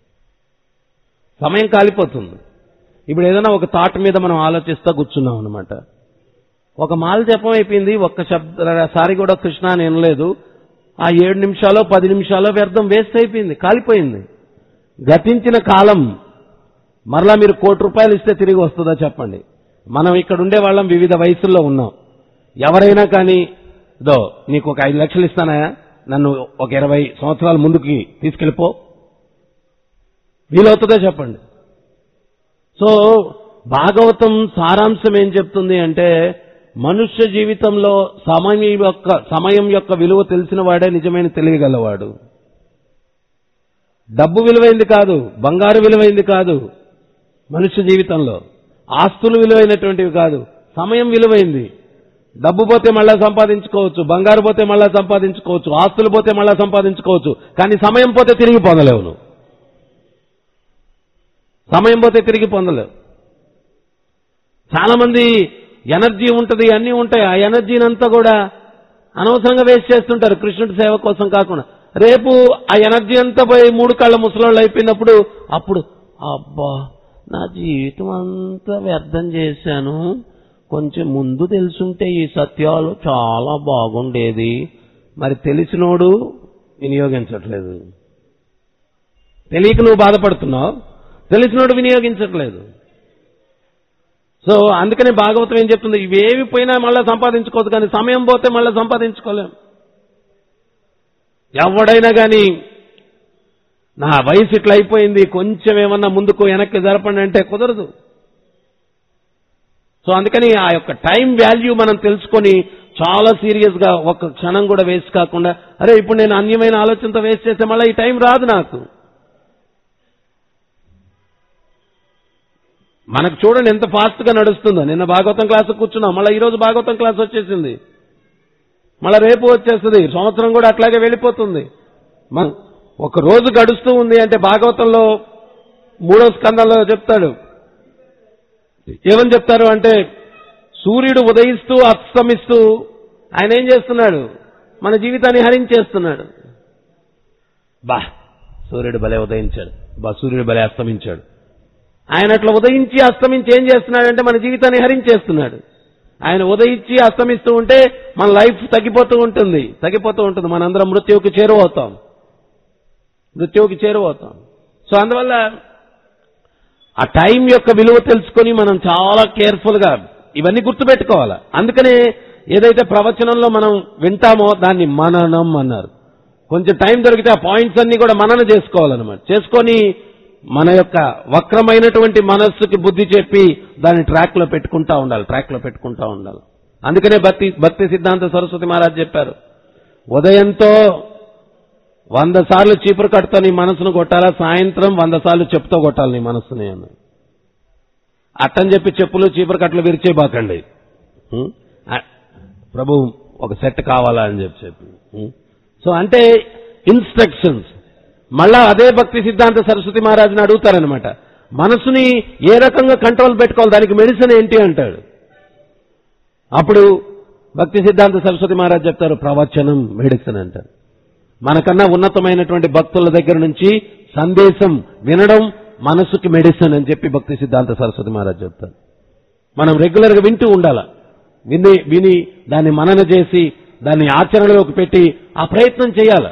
సమయం కాలిపోతుంది ఇప్పుడు ఏదైనా ఒక థాట్ మీద మనం ఆలోచిస్తూ కూర్చున్నాం అనమాట ఒక మాల జపం అయిపోయింది ఒక్క శబ్దసారి కూడా కృష్ణ అని వినలేదు ఆ ఏడు నిమిషాలు పది నిమిషాలు వ్యర్థం వేస్ట్ అయిపోయింది కాలిపోయింది గతించిన కాలం మరలా మీరు కోటి రూపాయలు ఇస్తే తిరిగి వస్తుందా చెప్పండి మనం ఇక్కడ ఉండే వాళ్ళం వివిధ వయసుల్లో ఉన్నాం ఎవరైనా కానీ దో నీకు ఒక ఐదు లక్షలు ఇస్తానా నన్ను ఒక ఇరవై సంవత్సరాల ముందుకి తీసుకెళ్ళిపో వీలవుతుందా చెప్పండి సో భాగవతం సారాంశం ఏం చెప్తుంది అంటే మనుష్య జీవితంలో సమయం యొక్క సమయం యొక్క విలువ తెలిసిన వాడే నిజమైన తెలియగలవాడు డబ్బు విలువైంది కాదు బంగారు విలువైంది కాదు మనుష్య జీవితంలో ఆస్తులు విలువైనటువంటివి కాదు సమయం విలువైంది డబ్బు పోతే మళ్ళా సంపాదించుకోవచ్చు బంగారు పోతే మళ్ళా సంపాదించుకోవచ్చు ఆస్తులు పోతే మళ్ళా సంపాదించుకోవచ్చు కానీ సమయం పోతే తిరిగి పొందలేవు నువ్వు సమయం పోతే తిరిగి పొందలేవు చాలా మంది ఎనర్జీ ఉంటుంది అన్నీ ఉంటాయి ఆ ఎనర్జీని అంతా కూడా అనవసరంగా వేస్ట్ చేస్తుంటారు కృష్ణుడి సేవ కోసం కాకుండా రేపు ఆ ఎనర్జీ అంతా పోయి మూడు కాళ్ళ ముసలోళ్ళు అయిపోయినప్పుడు అప్పుడు అబ్బా నా జీవితం అంతా వ్యర్థం చేశాను కొంచెం ముందు తెలుసుంటే ఈ సత్యాలు చాలా బాగుండేది మరి తెలిసినోడు వినియోగించట్లేదు తెలియక నువ్వు బాధపడుతున్నావు తెలిసినోడు వినియోగించట్లేదు సో అందుకనే భాగవతం ఏం చెప్తుంది ఇవేవి పోయినా మళ్ళీ సంపాదించుకోవచ్చు కానీ సమయం పోతే మళ్ళీ సంపాదించుకోలేం ఎవడైనా కానీ నా వయసు ఇట్లా అయిపోయింది కొంచెం ఏమన్నా ముందుకు వెనక్కి జరపండి అంటే కుదరదు సో అందుకని ఆ యొక్క టైం వాల్యూ మనం తెలుసుకొని చాలా సీరియస్ గా ఒక క్షణం కూడా వేస్ట్ కాకుండా అరే ఇప్పుడు నేను అన్యమైన ఆలోచనతో వేస్ట్ చేస్తే మళ్ళీ ఈ టైం రాదు నాకు మనకు చూడండి ఎంత ఫాస్ట్ గా నడుస్తుందో నిన్న భాగవతం క్లాస్ కూర్చున్నాం మళ్ళీ ఈ రోజు భాగవతం క్లాస్ వచ్చేసింది మళ్ళీ రేపు వచ్చేస్తుంది సంవత్సరం కూడా అట్లాగే వెళ్ళిపోతుంది మన ఒక రోజు గడుస్తూ ఉంది అంటే భాగవతంలో మూడో స్కందంలో చెప్తాడు ఏమని చెప్తారు అంటే సూర్యుడు ఉదయిస్తూ అస్తమిస్తూ ఆయన ఏం చేస్తున్నాడు మన జీవితాన్ని హరించేస్తున్నాడు బా సూర్యుడు భలే ఉదయించాడు బా సూర్యుడు భలే అస్తమించాడు ఆయన అట్లా ఉదయించి అస్తమించి ఏం చేస్తున్నాడంటే మన జీవితాన్ని హరించేస్తున్నాడు ఆయన ఉదయించి అస్తమిస్తూ ఉంటే మన లైఫ్ తగ్గిపోతూ ఉంటుంది తగ్గిపోతూ ఉంటుంది మనందరం మృత్యువుకి చేరువవుతాం మృత్యువుకి చేరువవుతాం సో అందువల్ల ఆ టైం యొక్క విలువ తెలుసుకొని మనం చాలా కేర్ఫుల్ గా ఇవన్నీ గుర్తుపెట్టుకోవాలి అందుకనే ఏదైతే ప్రవచనంలో మనం వింటామో దాన్ని మననం అన్నారు కొంచెం టైం దొరికితే ఆ పాయింట్స్ అన్ని కూడా మనన చేసుకోవాలన్నమాట చేసుకొని మన యొక్క వక్రమైనటువంటి మనస్సుకి బుద్ధి చెప్పి దాన్ని ట్రాక్ లో పెట్టుకుంటా ఉండాలి ట్రాక్ లో పెట్టుకుంటా ఉండాలి అందుకనే భక్తి భక్తి సిద్ధాంత సరస్వతి మహారాజ్ చెప్పారు ఉదయంతో వంద సార్లు చీపురు కట్టుతో నీ మనసును కొట్టాలా సాయంత్రం వంద సార్లు చెప్పుతో కొట్టాలి నీ మనస్సుని అని అట్టని చెప్పి చెప్పులు చీపురు కట్టలు విరిచే బాకండి ఉం? ఆ, ప్రభు ఒక సెట్ కావాలా అని చెప్పి చెప్పి ఉం? సో అంటే ఇన్స్ట్రక్షన్స్ మళ్ళా అదే భక్తి సిద్ధాంత సరస్వతి మహారాజుని అడుగుతారనమాట మనసుని ఏ రకంగా కంట్రోల్ పెట్టుకోవాలి దానికి మెడిసిన్ ఏంటి అంటాడు అప్పుడు భక్తి సిద్ధాంత సరస్వతి మహారాజ్ చెప్తారు ప్రవచనం మెడిసిన్ అంటారు మనకన్నా ఉన్నతమైనటువంటి భక్తుల దగ్గర నుంచి సందేశం వినడం మనసుకి మెడిసిన్ అని చెప్పి భక్తి సిద్ధాంత సరస్వతి మహారాజ్ చెప్తారు మనం రెగ్యులర్ గా వింటూ ఉండాల విని విని దాన్ని మనన చేసి దాన్ని ఆచరణలోకి పెట్టి ఆ ప్రయత్నం చేయాలి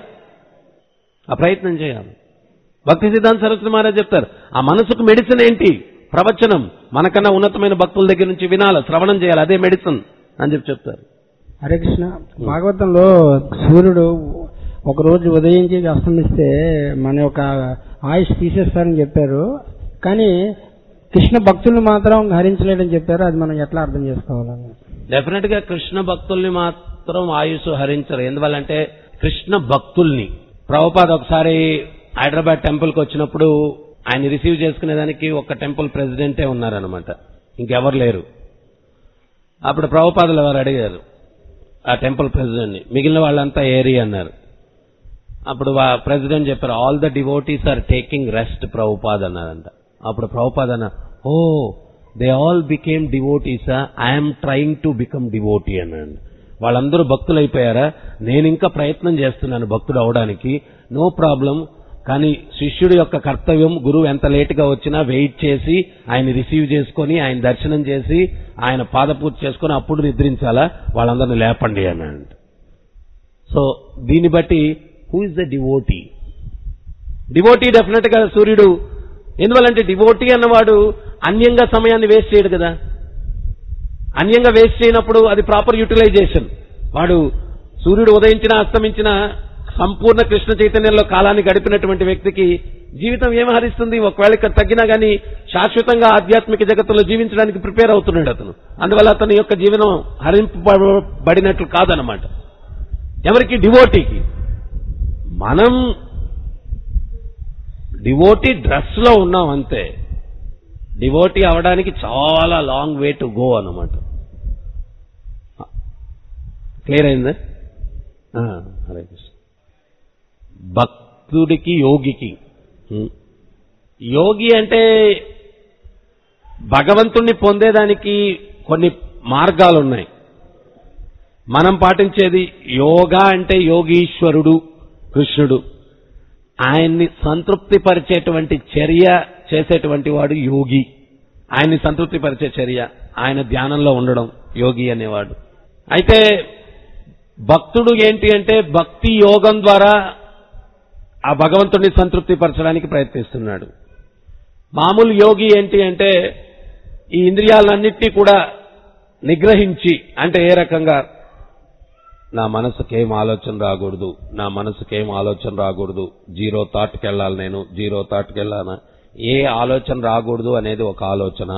ఆ ప్రయత్నం చేయాలి భక్తి సిద్ధాంత సరస్వతి మహారాజ్ చెప్తారు ఆ మనసుకు మెడిసిన్ ఏంటి ప్రవచనం మనకన్నా ఉన్నతమైన భక్తుల దగ్గర నుంచి వినాలి శ్రవణం చేయాలి అదే మెడిసిన్ అని చెప్పి చెప్తారు హరే కృష్ణ భాగవతంలో సూర్యుడు ఒక రోజు ఉదయించి అస్తమిస్తే మన యొక్క ఆయుష్ తీసేస్తారని చెప్పారు కానీ కృష్ణ భక్తులు మాత్రం హరించలేడని చెప్పారు అది మనం ఎట్లా అర్థం చేసుకోవాలని డెఫినెట్ గా కృష్ణ భక్తుల్ని మాత్రం ఆయుష్ హరించరు ఎందువల్లంటే కృష్ణ భక్తుల్ని ప్రభుపాద్ ఒకసారి హైదరాబాద్ టెంపుల్ కి వచ్చినప్పుడు ఆయన రిసీవ్ చేసుకునేదానికి ఒక టెంపుల్ ప్రెసిడెంటే ఉన్నారనమాట ఇంకెవరు లేరు అప్పుడు ప్రభుపాదుల వారు అడిగారు ఆ టెంపుల్ ప్రెసిడెంట్ ని మిగిలిన వాళ్ళంతా ఏరి అన్నారు అప్పుడు ప్రెసిడెంట్ చెప్పారు all the devotees are taking rest Prabhupad అన్నారంట అప్పుడు ప్రభుపాద్ అన్న ఓ దే ఆల్ బికేమ్ డివోటీసా I'm trying to become devotee అన్నాడు వాళ్ళందరూ భక్తులు అయిపోయారా నేను ఇంకా ప్రయత్నం చేస్తున్నాను భక్తుడు అవడానికి నో ప్రాబ్లం కానీ శిష్యుడి యొక్క కర్తవ్యం గురువు ఎంత లేట్ గా వచ్చినా వెయిట్ చేసి ఆయన రిసీవ్ చేసుకొని ఆయన దర్శనం చేసి ఆయన పాదపూజ చేసుకొని అప్పుడు నిద్రించాలా వాళ్ళందరిని లేపండి అన్నాడు సో దీన్ని బట్టి who is the devotee devotee definite గా సూర్యుడు ఎందువల్లంటే డివోటీ అన్నవాడు అన్యంగా సమయాన్ని వేస్ట్ చేయడు కదా అన్యంగా వేస్ట్ చేయనప్పుడు అది ప్రాపర్ యూటిలైజేషన్ వాడు సూర్యుడు ఉదయించిన అస్తమించిన సంపూర్ణ కృష్ణ చైతన్యంలో కాలాన్ని గడిపినటువంటి వ్యక్తికి జీవితం ఏం హరిస్తుంది ఒకవేళ ఇక్కడ తగ్గినా గానీ శాశ్వతంగా ఆధ్యాత్మిక జగత్తులో జీవించడానికి ప్రిపేర్ అవుతున్నాడు అతను అందువల్ల అతని యొక్క జీవనం హరింపబడినట్లు కాదనమాట ఎవరికి డివోటీకి మనం డివోటీ డ్రెస్ లో ఉన్నాం అంతే డివోటీ అవడానికి చాలా లాంగ్ వే టు గో అన్నమాట క్లియర్ అయిందా ఆ, హరే కృష్ణ భక్తుడికి యోగికి హ్మ్. యోగి అంటే భగవంతుణ్ణి పొందేదానికి కొన్ని మార్గాలు ఉన్నాయి మనం పాటించేది యోగా అంటే యోగీశ్వరుడు కృష్ణుడు ఆయన్ని సంతృప్తి పరిచేటువంటి చర్య చేసేటువంటి వాడు యోగి ఆయన్ని సంతృప్తి పరిచే చర్య ఆయన ధ్యానంలో ఉండడం యోగి అనేవాడు అయితే భక్తుడు ఏంటి అంటే భక్తి యోగం ద్వారా ఆ భగవంతుడిని సంతృప్తి పరచడానికి ప్రయత్నిస్తున్నాడు మామూలు యోగి ఏంటి అంటే ఈ ఇంద్రియాలన్నింటినీ కూడా నిగ్రహించి అంటే ఏ రకంగా నా మనసుకేం ఆలోచన రాకూడదు నా మనసుకేం ఆలోచన రాకూడదు జీరో థాట్కి వెళ్ళాలి నేను జీరో థాట్కి వెళ్ళానా ఏ ఆలోచన రాకూడదు అనేది ఒక ఆలోచన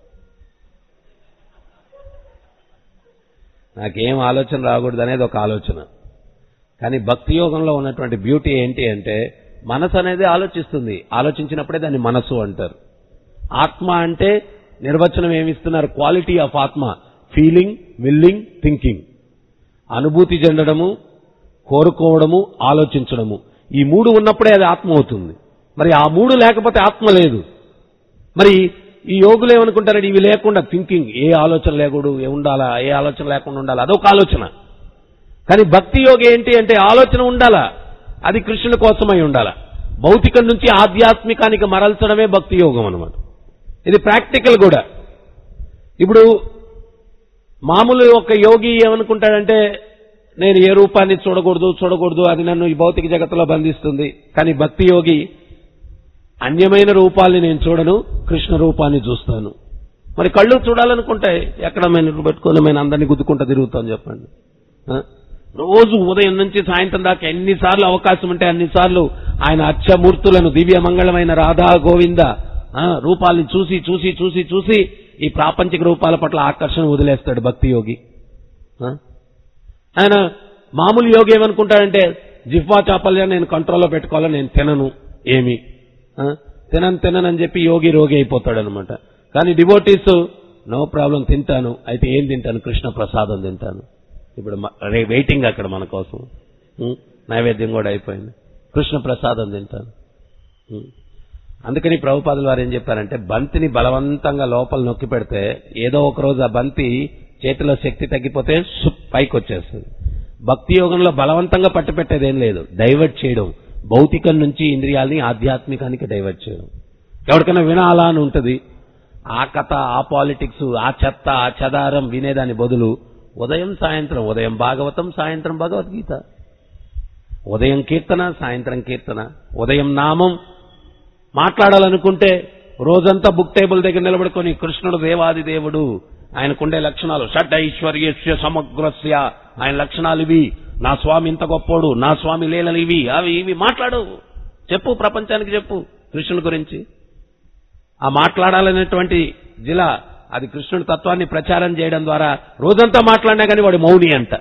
నాకేం ఆలోచన రాకూడదు అనేది ఒక ఆలోచన కానీ భక్తి యోగంలో ఉన్నటువంటి బ్యూటీ ఏంటి అంటే మనసు అనేది ఆలోచిస్తుంది ఆలోచించినప్పుడే దాన్ని మనసు అంటారు ఆత్మ అంటే నిర్వచనం ఏమిస్తున్నారు క్వాలిటీ ఆఫ్ ఆత్మ ఫీలింగ్ విల్లింగ్ థింకింగ్ అనుభూతి చెందడము కోరుకోవడము ఆలోచించడము ఈ మూడు ఉన్నప్పుడే అది ఆత్మ అవుతుంది మరి ఆ మూడు లేకపోతే ఆత్మ లేదు మరి ఈ యోగులు ఏమనుకుంటారంటే ఇవి లేకుండా థింకింగ్ ఏ ఆలోచన లేకూడదు ఏ ఉండాలా ఏ ఆలోచన లేకుండా ఉండాలా అదొక ఆలోచన కానీ భక్తి యోగి ఏంటి అంటే ఆలోచన ఉండాలా అది కృష్ణుని కోసమై ఉండాలా భౌతికం నుంచి ఆధ్యాత్మికానికి మరల్చడమే భక్తి యోగం అనమాట ఇది ప్రాక్టికల్ కూడా ఇప్పుడు మామూలు ఒక యోగి ఏమనుకుంటాడంటే నేను ఏ రూపాన్ని చూడకూడదు చూడకూడదు అది నన్ను ఈ భౌతిక జగత్తులో బంధిస్తుంది కానీ భక్తి యోగి అన్యమైన రూపాల్ని నేను చూడను కృష్ణ రూపాన్ని చూస్తాను మరి కళ్ళు చూడాలనుకుంటే ఎక్కడ మేము పెట్టుకొని మేము అందరినీ గుద్దుకుంటా తిరుగుతాం చెప్పండి ఆ? రోజు ఉదయం నుంచి సాయంత్రం దాకా ఎన్నిసార్లు అవకాశం ఉంటే అన్నిసార్లు ఆయన అచ్చమూర్తులను దివ్య మంగళమైన రాధా గోవింద ఆ, రూపాల్ని చూసి చూసి చూసి చూసి ఈ ప్రాపంచిక రూపాల పట్ల ఆకర్షణ వదిలేస్తాడు భక్తి యోగి ఆ? ఆయన మామూలు యోగి ఏమనుకుంటాడంటే జిహ్వా చాపల్యాన్ని నేను కంట్రోల్లో పెట్టుకోవాలని నేను తినను ఏమి ఆ? తినను తినను అని చెప్పి యోగి రోగి అయిపోతాడు అనమాట కానీ డివోటీస్ నో ప్రాబ్లం తింటాను అయితే ఏం తింటాను కృష్ణ ప్రసాదం తింటాను ఇప్పుడు మ- రే- వెయిటింగ్ అక్కడ మన కోసం ఉం? నైవేద్యం కూడా అయిపోయింది కృష్ణ ప్రసాదం తింటాను ఉం? అందుకని ప్రభుపాదులు వారు ఏం చెప్పారంటే బంతిని బలవంతంగా లోపల నొక్కి పెడితే ఏదో ఒక రోజు ఆ బంతి చేతిలో శక్తి తగ్గిపోతే సుప్ పైకి వచ్చేస్తుంది భక్తి యోగంలో బలవంతంగా పట్టు పెట్టేదేం లేదు డైవర్ట్ చేయడం భౌతికం నుంచి ఇంద్రియాల్ని ఆధ్యాత్మికానికి డైవర్ట్ చేయడం ఎవరికైనా వినాలా అని ఉంటుంది ఆ కథ ఆ పాలిటిక్స్ ఆ చెత్త ఆ చెదారం వినేదాని బదులు ఉదయం సాయంత్రం ఉదయం భాగవతం సాయంత్రం భగవద్గీత ఉదయం కీర్తన సాయంత్రం కీర్తన ఉదయం నామం మాట్లాడాలనుకుంటే రోజంతా బుక్ టేబుల్ దగ్గర నిలబడుకొని కృష్ణుడు దేవాది దేవుడు ఆయనకుండే లక్షణాలు షడ్ ఐశ్వర్యస్య సమగ్రస్య ఆయన లక్షణాలు ఇవి నా స్వామి ఇంత గొప్పోడు నా స్వామి లీలలు ఇవి అవి ఇవి మాట్లాడు చెప్పు ప్రపంచానికి చెప్పు కృష్ణుని గురించి ఆ మాట్లాడాలనేటువంటి జిల అది కృష్ణుడి తత్వాన్ని ప్రచారం చేయడం ద్వారా రోజంతా మాట్లాడినా కానీ వాడు మౌని అంట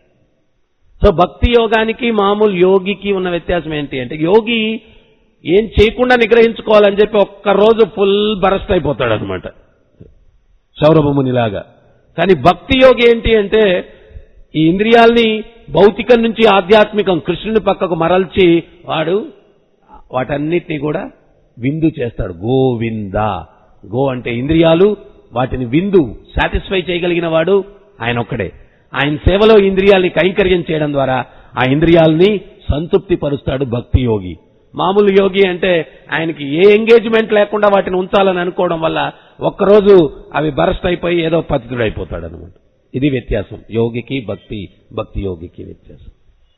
సో భక్తి యోగానికి మామూలు యోగికి ఉన్న వ్యత్యాసం ఏంటి అంటే యోగి ఏం చేయకుండా నిగ్రహించుకోవాలని చెప్పి ఒక్క రోజు ఫుల్ బరస్ట్ అయిపోతాడు అనమాట సౌరభమునిలాగా కానీ భక్తి యోగి ఏంటి అంటే ఈ ఇంద్రియాల్ని భౌతికం నుంచి ఆధ్యాత్మికం కృష్ణుని పక్కకు మరల్చి వాడు వాటన్నిటినీ కూడా విందు చేస్తాడు గోవింద గో అంటే ఇంద్రియాలు వాటిని విందు సాటిస్ఫై చేయగలిగిన వాడు ఆయన ఒక్కడే ఆయన సేవలో ఇంద్రియాల్ని కైంకర్యం చేయడం ద్వారా ఆ ఇంద్రియాల్ని సంతృప్తి పరుస్తాడు భక్తి యోగి మామూలు యోగి అంటే ఆయనకి ఏ ఎంగేజ్మెంట్ లేకుండా వాటిని ఉంచాలని అనుకోవడం వల్ల ఒక్కరోజు అవి బరస్ట్ అయిపోయి ఏదో పతితుడైపోతాడు అనమాట ఇది వ్యత్యాసం యోగికి భక్తి భక్తి యోగికి వ్యత్యాసం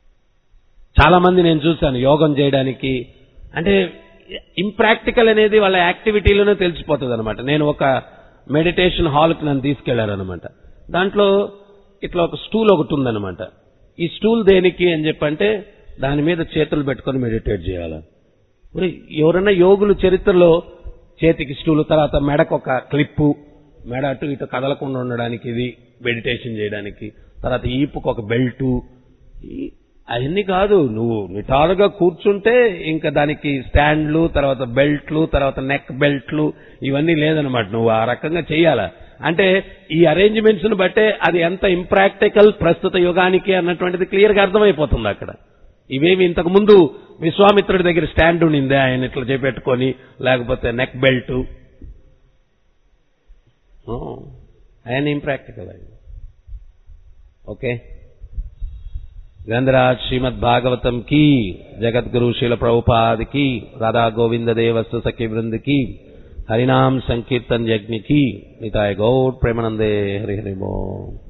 చాలా మంది నేను చూశాను యోగం చేయడానికి అంటే ఇంప్రాక్టికల్ అనేది వాళ్ళ యాక్టివిటీలోనే తెలిసిపోతుంది అనమాట నేను ఒక మెడిటేషన్ హాల్కి నన్ను తీసుకెళ్లారనమాట దాంట్లో ఇట్లా ఒక స్టూల్ ఒకటి ఉందన్నమాట ఈ స్టూల్ దేనికి అని చెప్పంటే దాని మీద చేతులు పెట్టుకొని మెడిటేట్ చేయాలి మరి ఎవరైనా యోగులు చరిత్రలో చేతికి స్టూల్ తర్వాత మెడకు ఒక క్లిప్పు మెడ అటు ఇటు కదలకుండా ఉండడానికి ఇది మెడిటేషన్ చేయడానికి తర్వాత ఈపుకు ఒక బెల్టు ఈ- అవన్నీ కాదు నువ్వు నిటారుగా కూర్చుంటే ఇంకా దానికి స్టాండ్లు తర్వాత బెల్ట్లు తర్వాత నెక్ బెల్ట్లు ఇవన్నీ లేదనమాట నువ్వు ఆ రకంగా చేయాలా అంటే ఈ అరేంజ్మెంట్స్ ను బట్టే అది ఎంత ఇంప్రాక్టికల్ ప్రస్తుత యుగానికి అన్నటువంటిది క్లియర్ గా అర్థమైపోతుంది అక్కడ ఇవేమి ఇంతకు ముందు విశ్వామిత్రుడి దగ్గర స్టాండ్ ఉండింది ఆయన ఇట్లా చేపెట్టుకొని లేకపోతే నెక్ బెల్ట్ ఆయన ఇంప్రాక్టికల్ ఆయన ఓకే గ్రంథరాజ్ శ్రీమద్ భాగవతం की जगतगुरु शिल प्रभुपाद की राधा गोविंद देवस्तु सखी वृंद की हरिनाम संकीर्तन यज्ञ की निताय गौर प्रेमानंदे हरि हरि बोल